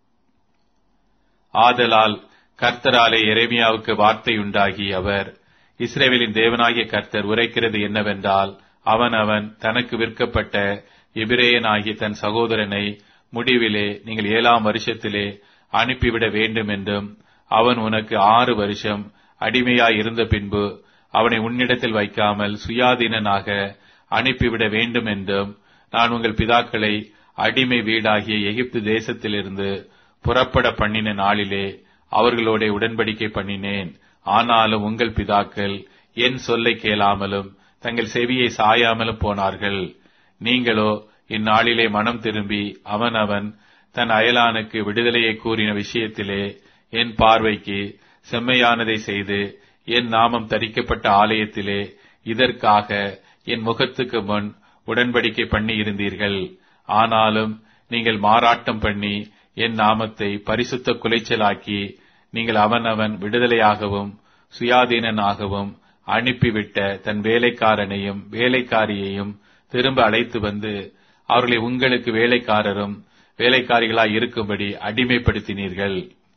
[SPEAKER 1] ஆதலால் கர்த்தராலே எரேமியாவுக்கு வார்த்தையுண்டாகி அவர் இஸ்ரேவேலின் தேவனாகிய கர்த்தர் உரைக்கிறது என்னவென்றால் அவன் அவன் தனக்கு விற்கப்பட்ட எபிரேயனாகிய தன் சகோதரனை முடிவிலே நீங்கள் ஏழாம் வருஷத்திலே அனுப்பிவிட வேண்டும் என்றும் அவன் உனக்கு ஆறு வருஷம் அடிமையாய் இருந்த பின்பு அவனை உன்னிடத்தில் வைக்காமல் சுயாதீனனாக அனுப்பிவிட வேண்டும் என்றும் நான் உங்கள் பிதாக்களை அடிமை வீடாகிய எகிப்து தேசத்திலிருந்து புறப்பட பண்ணின நாளிலே அவர்களோட உடன்படிக்கை பண்ணினேன் ஆனாலும் உங்கள் பிதாக்கள் என் சொல்லை கேளாமலும் தங்கள் செவியை சாயாமலும் போனார்கள் நீங்களோ இந்நாளிலே மனம் திரும்பி அவன் அவன் தன் அயலானுக்கு விடுதலையை கூறின விஷயத்திலே என் பார்வைக்கு செம்மையானதை செய்து என் நாமம் தரிக்கப்பட்ட ஆலயத்திலே இதற்காக என் முகத்துக்கு முன் உடன்படிக்கை பண்ணி இருந்தீர்கள் ஆனாலும் நீங்கள் மாறாட்டம் பண்ணி என் நாமத்தை பரிசுத்த குலைச்சலாக்கி நீங்கள் அவனவன் விடுதலையாகவும் சுயாதீனனாகவும் அனுப்பிவிட்ட தன் வேலைக்காரனையும் வேலைக்காரியையும் திரும்ப அழைத்து வந்து அவர்களை உங்களுக்கு வேலைக்காரரும் வேலைக்காரிகளாய் இருக்கும்படி அடிமைப்படுத்தினீர்கள்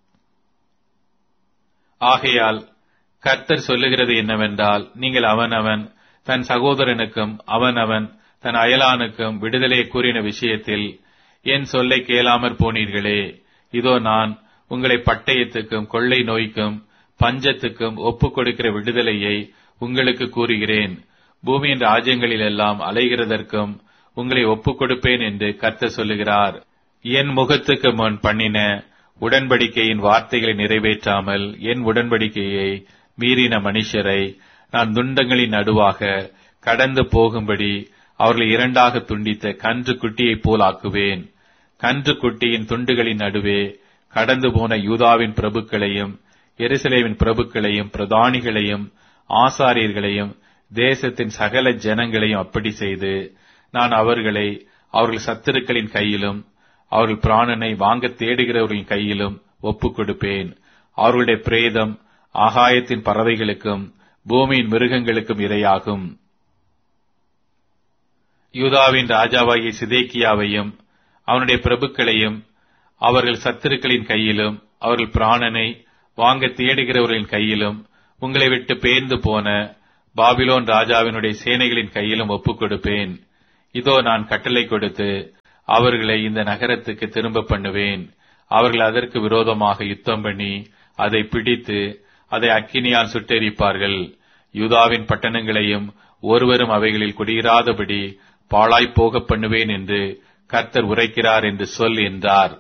[SPEAKER 1] ஆகையால் கர்த்தர் சொல்லுகிறது என்னவென்றால் நீங்கள் அவனவன் தன் சகோதரனுக்கும் அவனவன் தன் அயலானுக்கும் விடுதலை கூறின விஷயத்தில் என் சொல்லை கேளாமற் போனீர்களே இதோ நான் உங்களை பட்டயத்துக்கும் கொள்ளை நோய்க்கும் பஞ்சத்துக்கும் ஒப்புக் கொடுக்கிற விடுதலையை உங்களுக்கு கூறுகிறேன் பூமியின் ராஜ்யங்களில் எல்லாம் அலைகிறதற்கும் உங்களை ஒப்புக் கொடுப்பேன் என்று கர்த்தர் சொல்லுகிறார் என் முகத்துக்கு முன் பண்ணின உடன்படிக்கையின் வார்த்தைகளை நிறைவேற்றாமல் என் உடன்படிக்கையை மீறின மனுஷரை நான் துண்டங்களின் நடுவாக கடந்து போகும்படி அவர்களை இரண்டாக துண்டித்த கன்று குட்டியைப் போல் ஆக்குவேன் கன்று குட்டியின் துண்டுகளின் நடுவே கடந்து போன யூதாவின் பிரபுக்களையும் எருசலேமின் பிரபுக்களையும் பிரதானிகளையும் ஆசாரியர்களையும் தேசத்தின் சகல ஜனங்களையும் அப்படி செய்து நான் அவர்களை அவர்கள் சத்துருக்களின் கையிலும் அவர்கள் பிராணனை வாங்க தேடுகிறவர்களின் கையிலும் ஒப்புக் கொடுப்பேன் அவர்களுடைய பிரேதம் ஆகாயத்தின் பறவைகளுக்கும் பூமியின் மிருகங்களுக்கும் இரையாகும் யூதாவின் ராஜாவாகிய சிதேக்கியாவையும் அவனுடைய பிரபுக்களையும் அவர்கள் சத்துருக்களின் கையிலும் அவர்கள் பிராணனை வாங்க தேடுகிறவர்களின் கையிலும் உங்களை விட்டு பேர்ந்து போன பாபிலோன் ராஜாவினுடைய சேனைகளின் கையிலும் ஒப்புக் கொடுப்பேன் இதோ நான் கட்டளை கொடுத்து அவர்களை இந்த நகரத்துக்கு திரும்ப பண்ணுவேன் அவர்கள் அதற்கு விரோதமாக யுத்தம் பண்ணி அதை பிடித்து அதை அக்கினியால் சுட்டெரிப்பார்கள் யூதாவின் பட்டணங்களையும் ஒருவரும் அவைகளில் குடியிராதபடி பாழாய்ப் போகப் பண்ணுவேன் என்று கர்த்தர் உரைக்கிறார் என்று சொல் என்றார்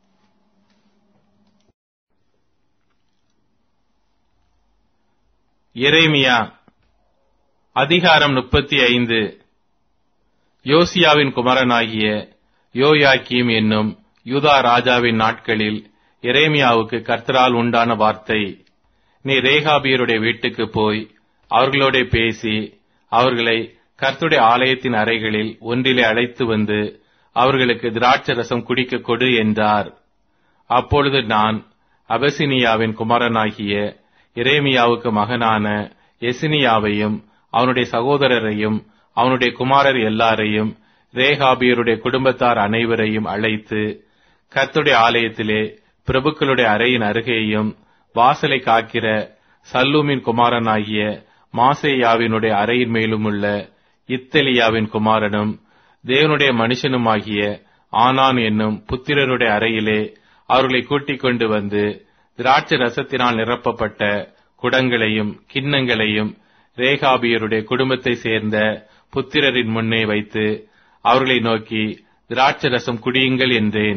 [SPEAKER 1] எரேமியா அதிகாரம் முப்பத்தி ஐந்து யோசியாவின் குமரனாகிய யோயாக்கீம் என்னும் யூதா ராஜாவின் நாட்களில் எரேமியாவுக்கு கர்த்தரால் உண்டான வார்த்தை நீ ரேகாபியருடைய வீட்டுக்கு போய் அவர்களோட பேசி அவர்களை கர்த்துடைய ஆலயத்தின் அறைகளில் ஒன்றிலே அழைத்து வந்து அவர்களுக்கு திராட்சரசம் குடிக்க கொடு என்றார் அப்பொழுது நான் அபசினியாவின் குமாரனாகிய இரேமியாவுக்கு மகனான எசினியாவையும் அவனுடைய சகோதரரையும் அவனுடைய குமாரர் எல்லாரையும் ரேகாபியருடைய குடும்பத்தார் அனைவரையும் அழைத்து கர்த்துடைய ஆலயத்திலே பிரபுக்களுடைய அறையின் அருகேயும் வாசலை காக்கிற சல்லூமின் குமாரனாகிய மாசேயாவினுடைய அறையின் மேலும் உள்ள இத்தலியாவின் குமாரனும் தேவனுடைய மனுஷனுமாகிய ஆனான் என்னும் புத்திரருடைய அறையிலே அவர்களை கூட்டிக் கொண்டு வந்து திராட்சை ரசத்தினால் நிரப்பப்பட்ட குடங்களையும் கிண்ணங்களையும் ரேகாபியருடைய குடும்பத்தை சேர்ந்த புத்திரரின் முன்னே வைத்து அவர்களை நோக்கி திராட்சை ரசம் குடியுங்கள் என்றேன்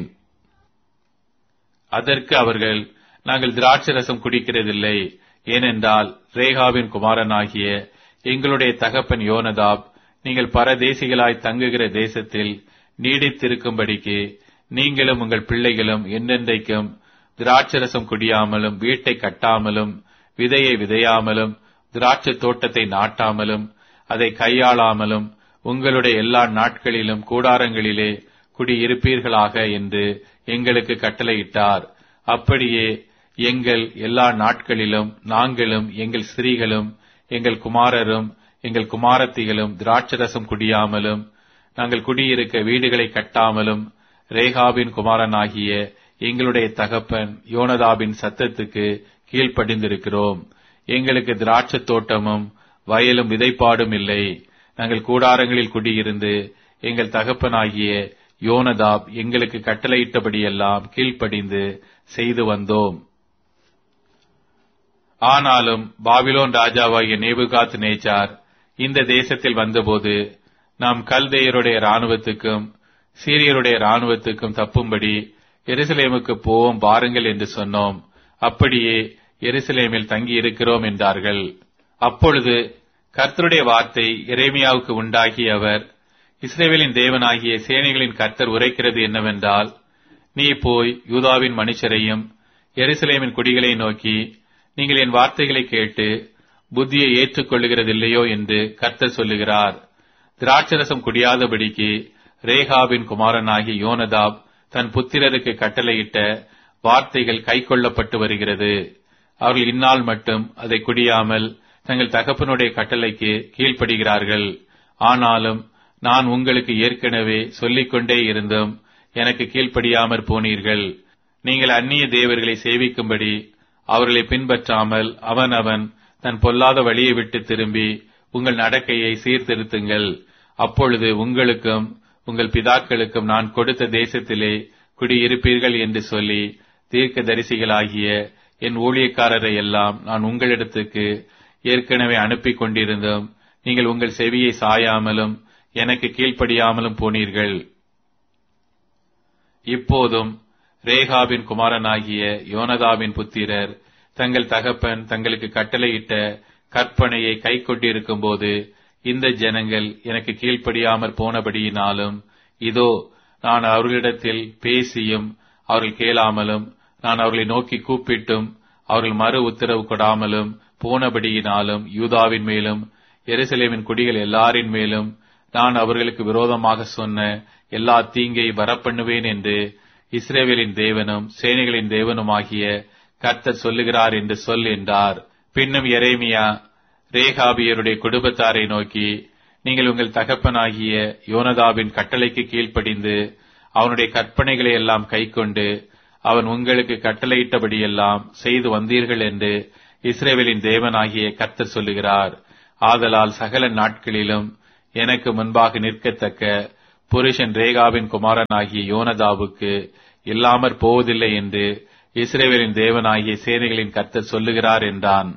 [SPEAKER 1] அதற்கு அவர்கள் நாங்கள் திராட்சை ரசம் குடிக்கிறதில்லை ஏனென்றால் ரேகாவின் குமாரனாகிய எங்களுடைய தகப்பன் யோனதாப் நீங்கள் பரதேசிகளாய் தங்குகிற தேசத்தில் நீடித்திருக்கும்படிக்கு நீங்களும் உங்கள் பிள்ளைகளும் என்றென்றைக்கும் திராட்சரசம் குடியாமலும் வீட்டை கட்டாமலும் விதையை விதையாமலும் திராட்சை தோட்டத்தை நாட்டாமலும் அதை கையாளாமலும் உங்களுடைய எல்லா நாட்களிலும் கூடாரங்களிலே குடியிருப்பீர்களாக என்று எங்களுக்கு கட்டளையிட்டார் அப்படியே எங்கள் எல்லா நாட்களிலும் நாங்களும் எங்கள் ஸ்திரீகளும் எங்கள் குமாரரும் எங்கள் குமாரத்திகளும் திராட்சரசம் குடியாமலும் நாங்கள் குடியிருக்க வீடுகளை கட்டாமலும் ரேகாவின் குமாரனாகிய எங்களுடைய தகப்பன் யோனதாபின் சத்தத்துக்கு கீழ்ப்படிந்திருக்கிறோம் எங்களுக்கு திராட்சை தோட்டமும் வயலும் விதைப்பாடும் இல்லை நாங்கள் கூடாரங்களில் குடியிருந்து எங்கள் தகப்பனாகிய யோனதாப் எங்களுக்கு கட்டளையிட்டபடியெல்லாம் கீழ்ப்படிந்து செய்து வந்தோம் ஆனாலும் பாபிலோன் ராஜாவாகிய நேபுகாத் நேச்சார் இந்த தேசத்தில் வந்தபோது நாம் கல்தேயருடைய ராணுவத்துக்கும் சீரியருடைய ராணுவத்துக்கும் தப்பும்படி எருசலேமுக்கு போவோம் பாருங்கள் என்று சொன்னோம் அப்படியே எருசலேமில் தங்கி இருக்கிறோம் என்றார்கள் அப்பொழுது கர்த்தருடைய வார்த்தை எரேமியாவுக்கு உண்டாகி அவர் இஸ்ரேவேலின் தேவனாகிய சேனைகளின் கர்த்தர் உரைக்கிறது என்னவென்றால் நீ போய் யூதாவின் மனுஷரையும் எருசலேமின் குடிகளை நோக்கி நீங்கள் என் வார்த்தைகளை கேட்டு புத்தியை ஏற்றுக்கொள்ளுகிறதில்லையோ என்று கர்த்தர் சொல்லுகிறார் திராட்சரசம் குடியாதபடிக்கு ரேகாவின் குமாரனாகி யோனதாப் தன் புத்திரருக்கு கட்டளையிட்ட வார்த்தைகள் கைக்கொள்ளப்பட்டு வருகிறது அவர்கள் இந்நாள் மட்டும் அதை குடியாமல் தங்கள் தகப்பனுடைய கட்டளைக்கு கீழ்ப்படுகிறார்கள் ஆனாலும் நான் உங்களுக்கு ஏற்கனவே சொல்லிக்கொண்டே இருந்தும் எனக்கு கீழ்ப்படியாமற் போனீர்கள் நீங்கள் அந்நிய தேவர்களை சேவிக்கும்படி அவர்களை பின்பற்றாமல் அவன் அவன் தன் பொல்லாத வழியை விட்டு திரும்பி உங்கள் நடக்கையை சீர்திருத்துங்கள் அப்பொழுது உங்களுக்கும் உங்கள் பிதாக்களுக்கும் நான் கொடுத்த தேசத்திலே குடியிருப்பீர்கள் என்று சொல்லி தீர்க்க தரிசிகளாகிய என் ஊழியக்காரரை எல்லாம் நான் உங்களிடத்துக்கு ஏற்கனவே அனுப்பி கொண்டிருந்தும் நீங்கள் உங்கள் செவியை சாயாமலும் எனக்கு கீழ்ப்படியாமலும் போனீர்கள் இப்போதும் ரேகாவின் குமாரனாகிய யோனதாவின் புத்திரர் தங்கள் தகப்பன் தங்களுக்கு கட்டளையிட்ட கற்பனையை கை கொண்டிருக்கும் போது இந்த ஜனங்கள் எனக்கு கீழ்ப்படியாமற் போனபடியினாலும் இதோ நான் அவர்களிடத்தில் பேசியும் அவர்கள் கேளாமலும் நான் அவர்களை நோக்கி கூப்பிட்டும் அவர்கள் மறு உத்தரவு கொடாமலும் போனபடியினாலும் யூதாவின் மேலும் எருசலேமின் குடிகள் எல்லாரின் மேலும் நான் அவர்களுக்கு விரோதமாக சொன்ன எல்லா தீங்கை வரப்பண்ணுவேன் என்று இஸ்ரேவேலின் தேவனும் சேனைகளின் தேவனுமாகிய கர்த்தர் சொல்லுகிறார் என்று சொல் என்றார் பின்னும் எரேமியா ரேகாபியருடைய குடும்பத்தாரை நோக்கி நீங்கள் உங்கள் தகப்பனாகிய யோனதாவின் கட்டளைக்கு கீழ்ப்படிந்து அவனுடைய கற்பனைகளை எல்லாம் கைக்கொண்டு அவன் உங்களுக்கு கட்டளையிட்டபடியெல்லாம் செய்து வந்தீர்கள் என்று இஸ்ரேவேலின் தேவனாகிய கர்த்தர் சொல்லுகிறார் ஆதலால் சகல நாட்களிலும் எனக்கு முன்பாக நிற்கத்தக்க புருஷன் ரேகாவின் குமாரனாகிய யோனதாவுக்கு இல்லாமற் போவதில்லை என்று இஸ்ரேவேலின் தேவனாகிய சேனைகளின் கர்த்தர் சொல்லுகிறார் என்றான்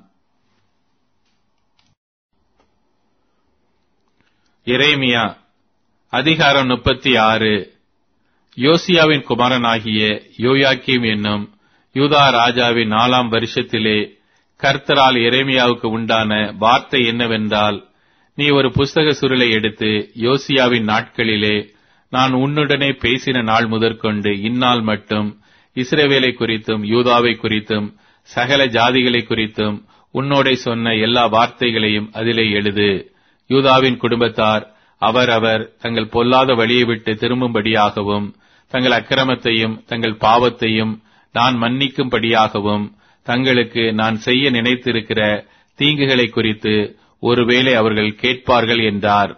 [SPEAKER 1] எரேமியா அதிகாரம் முப்பத்தி ஆறு யோசியாவின் குமாரனாகிய யோயாக்கிம் என்னும் யூதா ராஜாவின் நாலாம் வருஷத்திலே கர்த்தரால் எரேமியாவுக்கு உண்டான வார்த்தை என்னவென்றால் நீ ஒரு புஸ்தக சுருளை எடுத்து யோசியாவின் நாட்களிலே நான் உன்னுடனே பேசின நாள் முதற்கொண்டு இந்நாள் மட்டும் இஸ்ரேவேலை குறித்தும் யூதாவை குறித்தும் சகல ஜாதிகளை குறித்தும் உன்னோடே சொன்ன எல்லா வார்த்தைகளையும் அதிலே எழுது யூதாவின் குடும்பத்தார் அவரவர் தங்கள் பொல்லாத வழியை விட்டு திரும்பும்படியாகவும் தங்கள் அக்கிரமத்தையும் தங்கள் பாவத்தையும் நான் மன்னிக்கும்படியாகவும் தங்களுக்கு நான் செய்ய நினைத்திருக்கிற தீங்குகளை குறித்து ஒருவேளை அவர்கள் கேட்பார்கள் என்றார்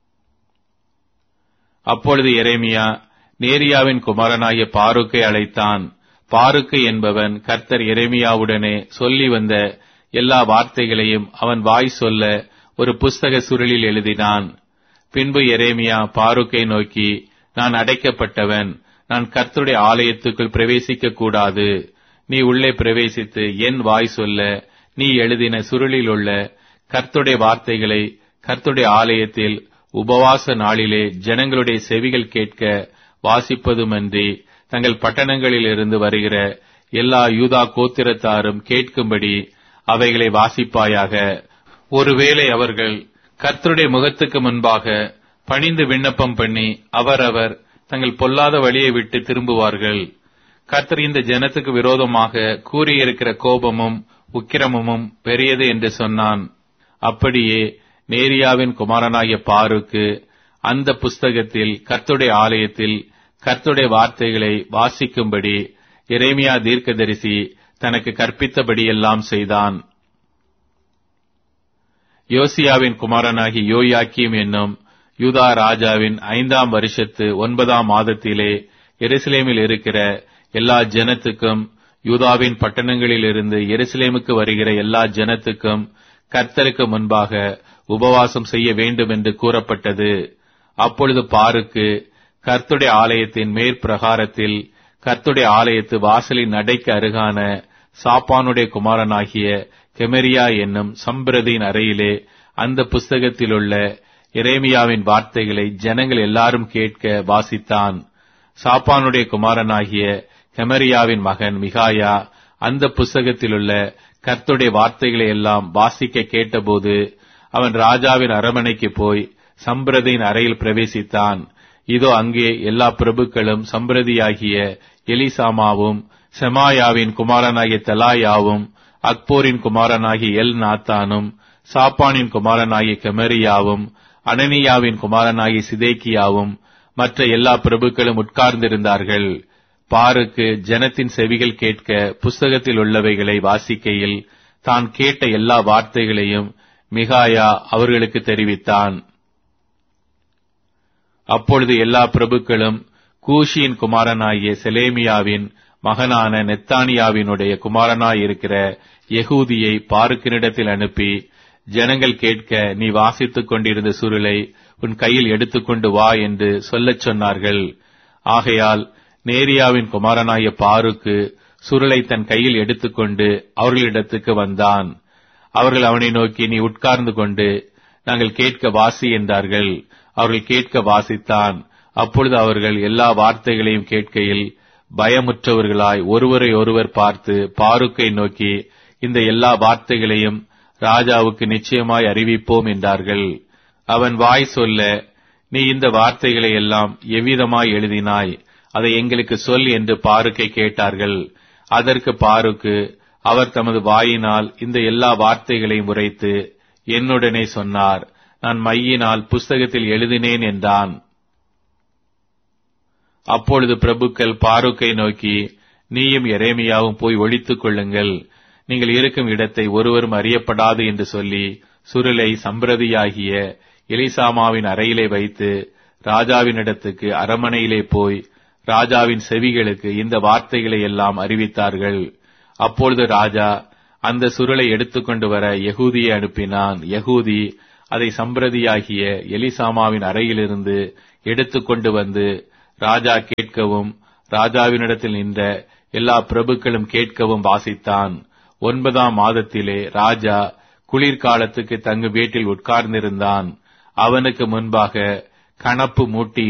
[SPEAKER 1] அப்பொழுது எரேமியா நேரியாவின் குமாரனாகிய பாருக்கை அழைத்தான் பாருக்கு என்பவன் கர்த்தர் எரேமியாவுடனே சொல்லி வந்த எல்லா வார்த்தைகளையும் அவன் வாய் சொல்ல ஒரு புஸ்தக சுருளில் எழுதினான் பின்பு எரேமியா பாருக்கை நோக்கி நான் அடைக்கப்பட்டவன் நான் கர்த்தருடைய ஆலயத்துக்குள் பிரவேசிக்க கூடாது நீ உள்ளே பிரவேசித்து என் வாய் சொல்ல நீ எழுதின சுருளில் உள்ள கர்த்துடைய வார்த்தைகளை கர்த்துடைய ஆலயத்தில் உபவாச நாளிலே ஜனங்களுடைய செவிகள் கேட்க வாசிப்பதுமன்றி தங்கள் பட்டணங்களில் இருந்து வருகிற எல்லா யூதா கோத்திரத்தாரும் கேட்கும்படி அவைகளை வாசிப்பாயாக ஒருவேளை அவர்கள் கர்த்தருடைய முகத்துக்கு முன்பாக பணிந்து விண்ணப்பம் பண்ணி அவரவர் தங்கள் பொல்லாத வழியை விட்டு திரும்புவார்கள் கர்த்தர் இந்த ஜனத்துக்கு விரோதமாக கூறியிருக்கிற கோபமும் உக்கிரமும் பெரியது என்று சொன்னான் அப்படியே நேரியாவின் குமாரனாகிய பாருக்கு அந்த புஸ்தகத்தில் கர்த்துடைய ஆலயத்தில் கர்த்துடைய வார்த்தைகளை வாசிக்கும்படி இறைமியா தீர்க்கதரிசி தனக்கு கற்பித்தபடியெல்லாம் செய்தான் யோசியாவின் குமாரனாகி யோயாக்கிம் என்னும் யூதா ராஜாவின் ஐந்தாம் வருஷத்து ஒன்பதாம் மாதத்திலே எருசலேமில் இருக்கிற எல்லா ஜனத்துக்கும் யூதாவின் பட்டணங்களிலிருந்து எருசலேமுக்கு வருகிற எல்லா ஜனத்துக்கும் கர்த்தருக்கு முன்பாக உபவாசம் செய்ய வேண்டும் என்று கூறப்பட்டது அப்பொழுது பாருக்கு கர்த்துடைய ஆலயத்தின் மேற்பிரகாரத்தில் கர்த்துடைய ஆலயத்து வாசலின் நடைக்கு அருகான சாப்பானுடைய குமாரனாகிய கெமரியா என்னும் சம்பிரதியின் அறையிலே அந்த புஸ்தகத்திலுள்ள எரேமியாவின் வார்த்தைகளை ஜனங்கள் எல்லாரும் கேட்க வாசித்தான் சாப்பானுடைய குமாரனாகிய கெமரியாவின் மகன் மிகாயா அந்த புஸ்தகத்திலுள்ள கர்த்துடைய வார்த்தைகளை எல்லாம் வாசிக்க கேட்டபோது அவன் ராஜாவின் அரமனைக்கு போய் சம்பிரதியின் அறையில் பிரவேசித்தான் இதோ அங்கே எல்லா பிரபுக்களும் சம்பிரதியாகிய எலிசாமாவும் செமாயாவின் குமாரனாகிய தெலாயாவும் அக்போரின் குமாரனாகிய எல் நாத்தானும் சாப்பானின் குமாரனாகிய கெமரியாவும் அனனியாவின் குமாரனாகிய சிதேக்கியாவும் மற்ற எல்லா பிரபுக்களும் உட்கார்ந்திருந்தார்கள் பாருக்கு ஜனத்தின் செவிகள் கேட்க புஸ்தகத்தில் உள்ளவைகளை வாசிக்கையில் தான் கேட்ட எல்லா வார்த்தைகளையும் மிகாயா அவர்களுக்கு தெரிவித்தான் அப்பொழுது எல்லா பிரபுக்களும் கூஷியின் குமாரனாகிய செலேமியாவின் மகனான நெத்தானியாவினுடைய குமாரனாயிருக்கிற யகூதியை பாருக்கினிடத்தில் அனுப்பி ஜனங்கள் கேட்க நீ வாசித்துக் கொண்டிருந்த சுருளை உன் கையில் எடுத்துக்கொண்டு வா என்று சொல்லச் சொன்னார்கள் ஆகையால் நேரியாவின் குமாரனாய பாருக்கு சுருளை தன் கையில் எடுத்துக்கொண்டு அவர்களிடத்துக்கு வந்தான் அவர்கள் அவனை நோக்கி நீ உட்கார்ந்து கொண்டு நாங்கள் கேட்க வாசி என்றார்கள் அவர்கள் கேட்க வாசித்தான் அப்பொழுது அவர்கள் எல்லா வார்த்தைகளையும் கேட்கையில் பயமுற்றவர்களாய் ஒருவரை ஒருவர் பார்த்து பாருக்கை நோக்கி இந்த எல்லா வார்த்தைகளையும் ராஜாவுக்கு நிச்சயமாய் அறிவிப்போம் என்றார்கள் அவன் வாய் சொல்ல நீ இந்த வார்த்தைகளை எல்லாம் எவ்விதமாய் எழுதினாய் அதை எங்களுக்கு சொல் என்று பாருக்கை கேட்டார்கள் அதற்கு பாருக்கு அவர் தமது வாயினால் இந்த எல்லா வார்த்தைகளையும் உரைத்து என்னுடனே சொன்னார் நான் மையினால் புஸ்தகத்தில் எழுதினேன் என்றான் அப்பொழுது பிரபுக்கள் பாருக்கை நோக்கி நீயும் எரேமியாவும் போய் ஒழித்துக் கொள்ளுங்கள் நீங்கள் இருக்கும் இடத்தை ஒருவரும் அறியப்படாது என்று சொல்லி சுருளை சம்பிரதியாகிய எலிசாமாவின் அறையிலே வைத்து ராஜாவினிடத்துக்கு அரமனையிலே போய் ராஜாவின் செவிகளுக்கு இந்த வார்த்தைகளை எல்லாம் அறிவித்தார்கள் அப்பொழுது ராஜா அந்த சுருளை எடுத்துக்கொண்டு வர யகூதியை அனுப்பினான் யகூதி அதை சம்பிரதியாகிய எலிசாமாவின் அறையிலிருந்து எடுத்துக்கொண்டு வந்து ராஜா கேட்கவும் ராஜாவினிடத்தில் நின்ற எல்லா பிரபுக்களும் கேட்கவும் வாசித்தான் ஒன்பதாம் மாதத்திலே ராஜா குளிர்காலத்துக்கு தங்கு வீட்டில் உட்கார்ந்திருந்தான் அவனுக்கு முன்பாக கணப்பு மூட்டி